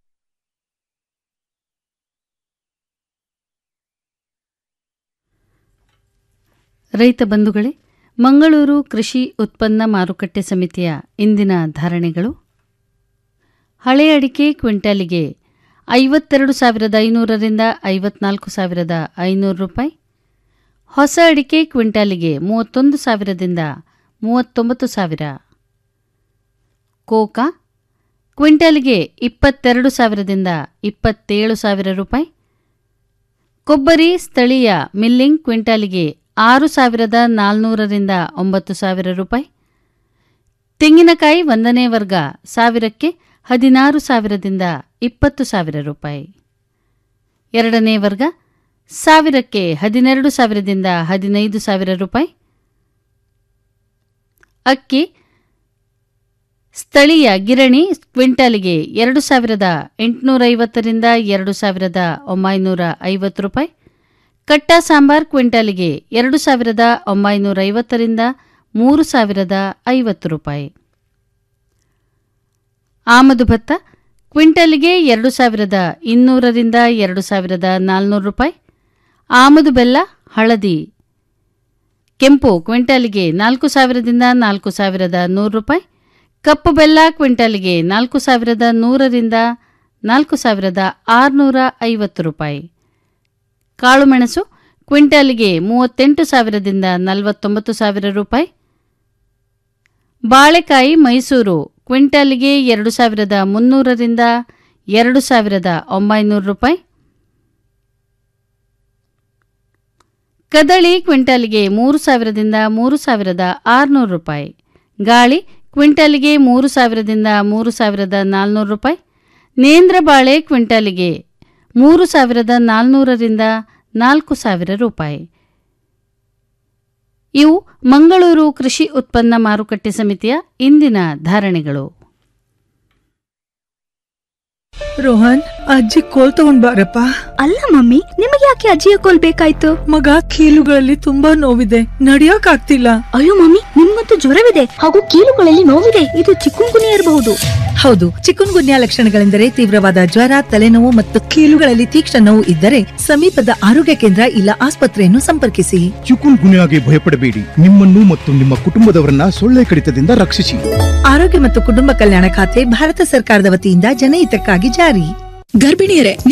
ರೈತ ಬಂಧುಗಳೇ ಮಂಗಳೂರು ಕೃಷಿ ಉತ್ಪನ್ನ ಮಾರುಕಟ್ಟೆ ಸಮಿತಿಯ ಇಂದಿನ ಧಾರಣೆಗಳು ಹಳೆ ಅಡಿಕೆ ಕ್ವಿಂಟಾಲಿಗೆ ಐವತ್ತೆರಡು ಸಾವಿರದ ಐನೂರರಿಂದ ಐವತ್ನಾಲ್ಕು ಸಾವಿರದ ಐನೂರು ರೂಪಾಯಿ ಹೊಸ ಅಡಿಕೆ ಕ್ವಿಂಟಾಲಿಗೆ ಮೂವತ್ತೊಂದು ಸಾವಿರದಿಂದ ಮೂವತ್ತೊಂಬತ್ತು ಸಾವಿರ ಕೋಕಾ ಕ್ವಿಂಟಾಲಿಗೆ ಇಪ್ಪತ್ತೆರಡು ಸಾವಿರದಿಂದ ಇಪ್ಪತ್ತೇಳು ಸಾವಿರ ರೂಪಾಯಿ ಕೊಬ್ಬರಿ ಸ್ಥಳೀಯ ಮಿಲ್ಲಿಂಗ್ ಕ್ವಿಂಟಾಲಿಗೆ ಆರು ಸಾವಿರದ ನಾಲ್ನೂರರಿಂದ ಒಂಬತ್ತು ಸಾವಿರ ರೂಪಾಯಿ ತೆಂಗಿನಕಾಯಿ ಒಂದನೇ ವರ್ಗ ಸಾವಿರಕ್ಕೆ ಹದಿನಾರು ಸಾವಿರದಿಂದ ಇಪ್ಪತ್ತು ಸಾವಿರ ರೂಪಾಯಿ ಎರಡನೇ ವರ್ಗ ಸಾವಿರಕ್ಕೆ ಹದಿನೆರಡು ಸಾವಿರದಿಂದ ಹದಿನೈದು ಸಾವಿರ ರೂಪಾಯಿ ಅಕ್ಕಿ ಸ್ಥಳೀಯ ಗಿರಣಿ ಕ್ವಿಂಟಾಲಿಗೆ ಎರಡು ಸಾವಿರದ ಎಂಟುನೂರೈವತ್ತರಿಂದ ಎರಡು ಸಾವಿರದ ಒಂಬೈನೂರ ಐವತ್ತು ರೂಪಾಯಿ ಕಟ್ಟ ಸಾಂಬಾರ್ ಕ್ವಿಂಟಾಲಿಗೆ ಎರಡು ಸಾವಿರದ ಒಂಬೈನೂರ ಐವತ್ತರಿಂದ ಮೂರು ಸಾವಿರದ ಐವತ್ತು ರೂಪಾಯಿ ಆಮದು ಭತ್ತ ಕ್ವಿಂಟಾಲಿಗೆ ಎರಡು ಸಾವಿರದ ಇನ್ನೂರರಿಂದ ಎರಡು ಸಾವಿರದ ನಾಲ್ನೂರು ರೂಪಾಯಿ ಆಮದು ಬೆಲ್ಲ ಹಳದಿ ಕೆಂಪು ಕ್ವಿಂಟಾಲಿಗೆ ನಾಲ್ಕು ಸಾವಿರದಿಂದ ನಾಲ್ಕು ಸಾವಿರದ ನೂರು ರೂಪಾಯಿ ಕಪ್ಪು ಬೆಲ್ಲ ಕ್ವಿಂಟಾಲಿಗೆ ನಾಲ್ಕು ಸಾವಿರದ ನೂರರಿಂದ ನಾಲ್ಕು ಸಾವಿರದ ಆರುನೂರ ಐವತ್ತು ರೂಪಾಯಿ ಕಾಳುಮೆಣಸು ಕ್ವಿಂಟಾಲಿಗೆ ಮೂವತ್ತೆಂಟು ಸಾವಿರದಿಂದ ನಲವತ್ತೊಂಬತ್ತು ಸಾವಿರ ರೂಪಾಯಿ ಬಾಳೆಕಾಯಿ ಮೈಸೂರು ಕ್ವಿಂಟಾಲಿಗೆ ಎರಡು ಸಾವಿರದ ಮುನ್ನೂರರಿಂದ ಎರಡು ಸಾವಿರದ ಒಂಬೈನೂರು ರೂಪಾಯಿ ಕದಳಿ ಕ್ವಿಂಟಾಲಿಗೆ ಮೂರು ಸಾವಿರದಿಂದ ಮೂರು ಸಾವಿರದ ಆರುನೂರು ರೂಪಾಯಿ ಗಾಳಿ ಕ್ವಿಂಟಾಲಿಗೆ ಮೂರು ಸಾವಿರದಿಂದ ಮೂರು ಸಾವಿರದ ನಾಲ್ನೂರು ರೂಪಾಯಿ ನೇಂದ್ರ ಬಾಳೆ ಕ್ವಿಂಟಾಲಿಗೆ ಮೂರು ಸಾವಿರದ ನಾಲ್ನೂರರಿಂದ ನಾಲ್ಕು ಸಾವಿರ ರೂಪಾಯಿ ಇವು ಮಂಗಳೂರು ಕೃಷಿ ಉತ್ಪನ್ನ ಮಾರುಕಟ್ಟೆ ಸಮಿತಿಯ ಇಂದಿನ ಧಾರಣೆಗಳು ರೋಹನ್ ಅಜ್ಜಿ ಕೋಲ್ ತಗೊಂಡ್ ಬಾರಪ್ಪ ಅಲ್ಲ ಮಮ್ಮಿ ನಿಮಗೆ ಯಾಕೆ ಅಜ್ಜಿಯ ಕೋಲ್ ಬೇಕಾಯ್ತು ಮಗ ಕೀಲುಗಳಲ್ಲಿ ತುಂಬಾ ನೋವಿದೆ ನಡಿಯಕ್ ಆಗ್ತಿಲ್ಲ ಅಯ್ಯೋ ಮಮ್ಮಿ ನಿಮ್ಗಂತೂ ಜ್ವರವಿದೆ ಹಾಗೂ ಕೀಲುಗಳಲ್ಲಿ ನೋವಿದೆ ಇದು ಚಿಕ್ಕುಂಗುನಿಯ ಇರಬಹುದು ಹೌದು ಚಿಕುನ್ ಗುನ್ಯಾ ಲಕ್ಷಣಗಳೆಂದರೆ ತೀವ್ರವಾದ ಜ್ವರ ತಲೆನೋವು ಮತ್ತು ಕೀಲುಗಳಲ್ಲಿ ತೀಕ್ಷ್ಣ ನೋವು ಇದ್ದರೆ ಸಮೀಪದ ಆರೋಗ್ಯ ಕೇಂದ್ರ ಇಲ್ಲ ಆಸ್ಪತ್ರೆಯನ್ನು ಸಂಪರ್ಕಿಸಿ ಚಿಕುನ್ ಗುನ್ಯಾಗೆ ಭಯಪಡಬೇಡಿ ನಿಮ್ಮನ್ನು ಮತ್ತು ನಿಮ್ಮ ಕುಟುಂಬದವರನ್ನ ಸೊಳ್ಳೆ ಕಡಿತದಿಂದ ರಕ್ಷಿಸಿ ಆರೋಗ್ಯ ಮತ್ತು ಕುಟುಂಬ ಕಲ್ಯಾಣ ಖಾತೆ ಭಾರತ ಸರ್ಕಾರದ ವತಿಯಿಂದ ಜನಹಿತಕ್ಕಾಗಿ ಜಾರಿ ಗರ್ಭಿಣಿಯರೇ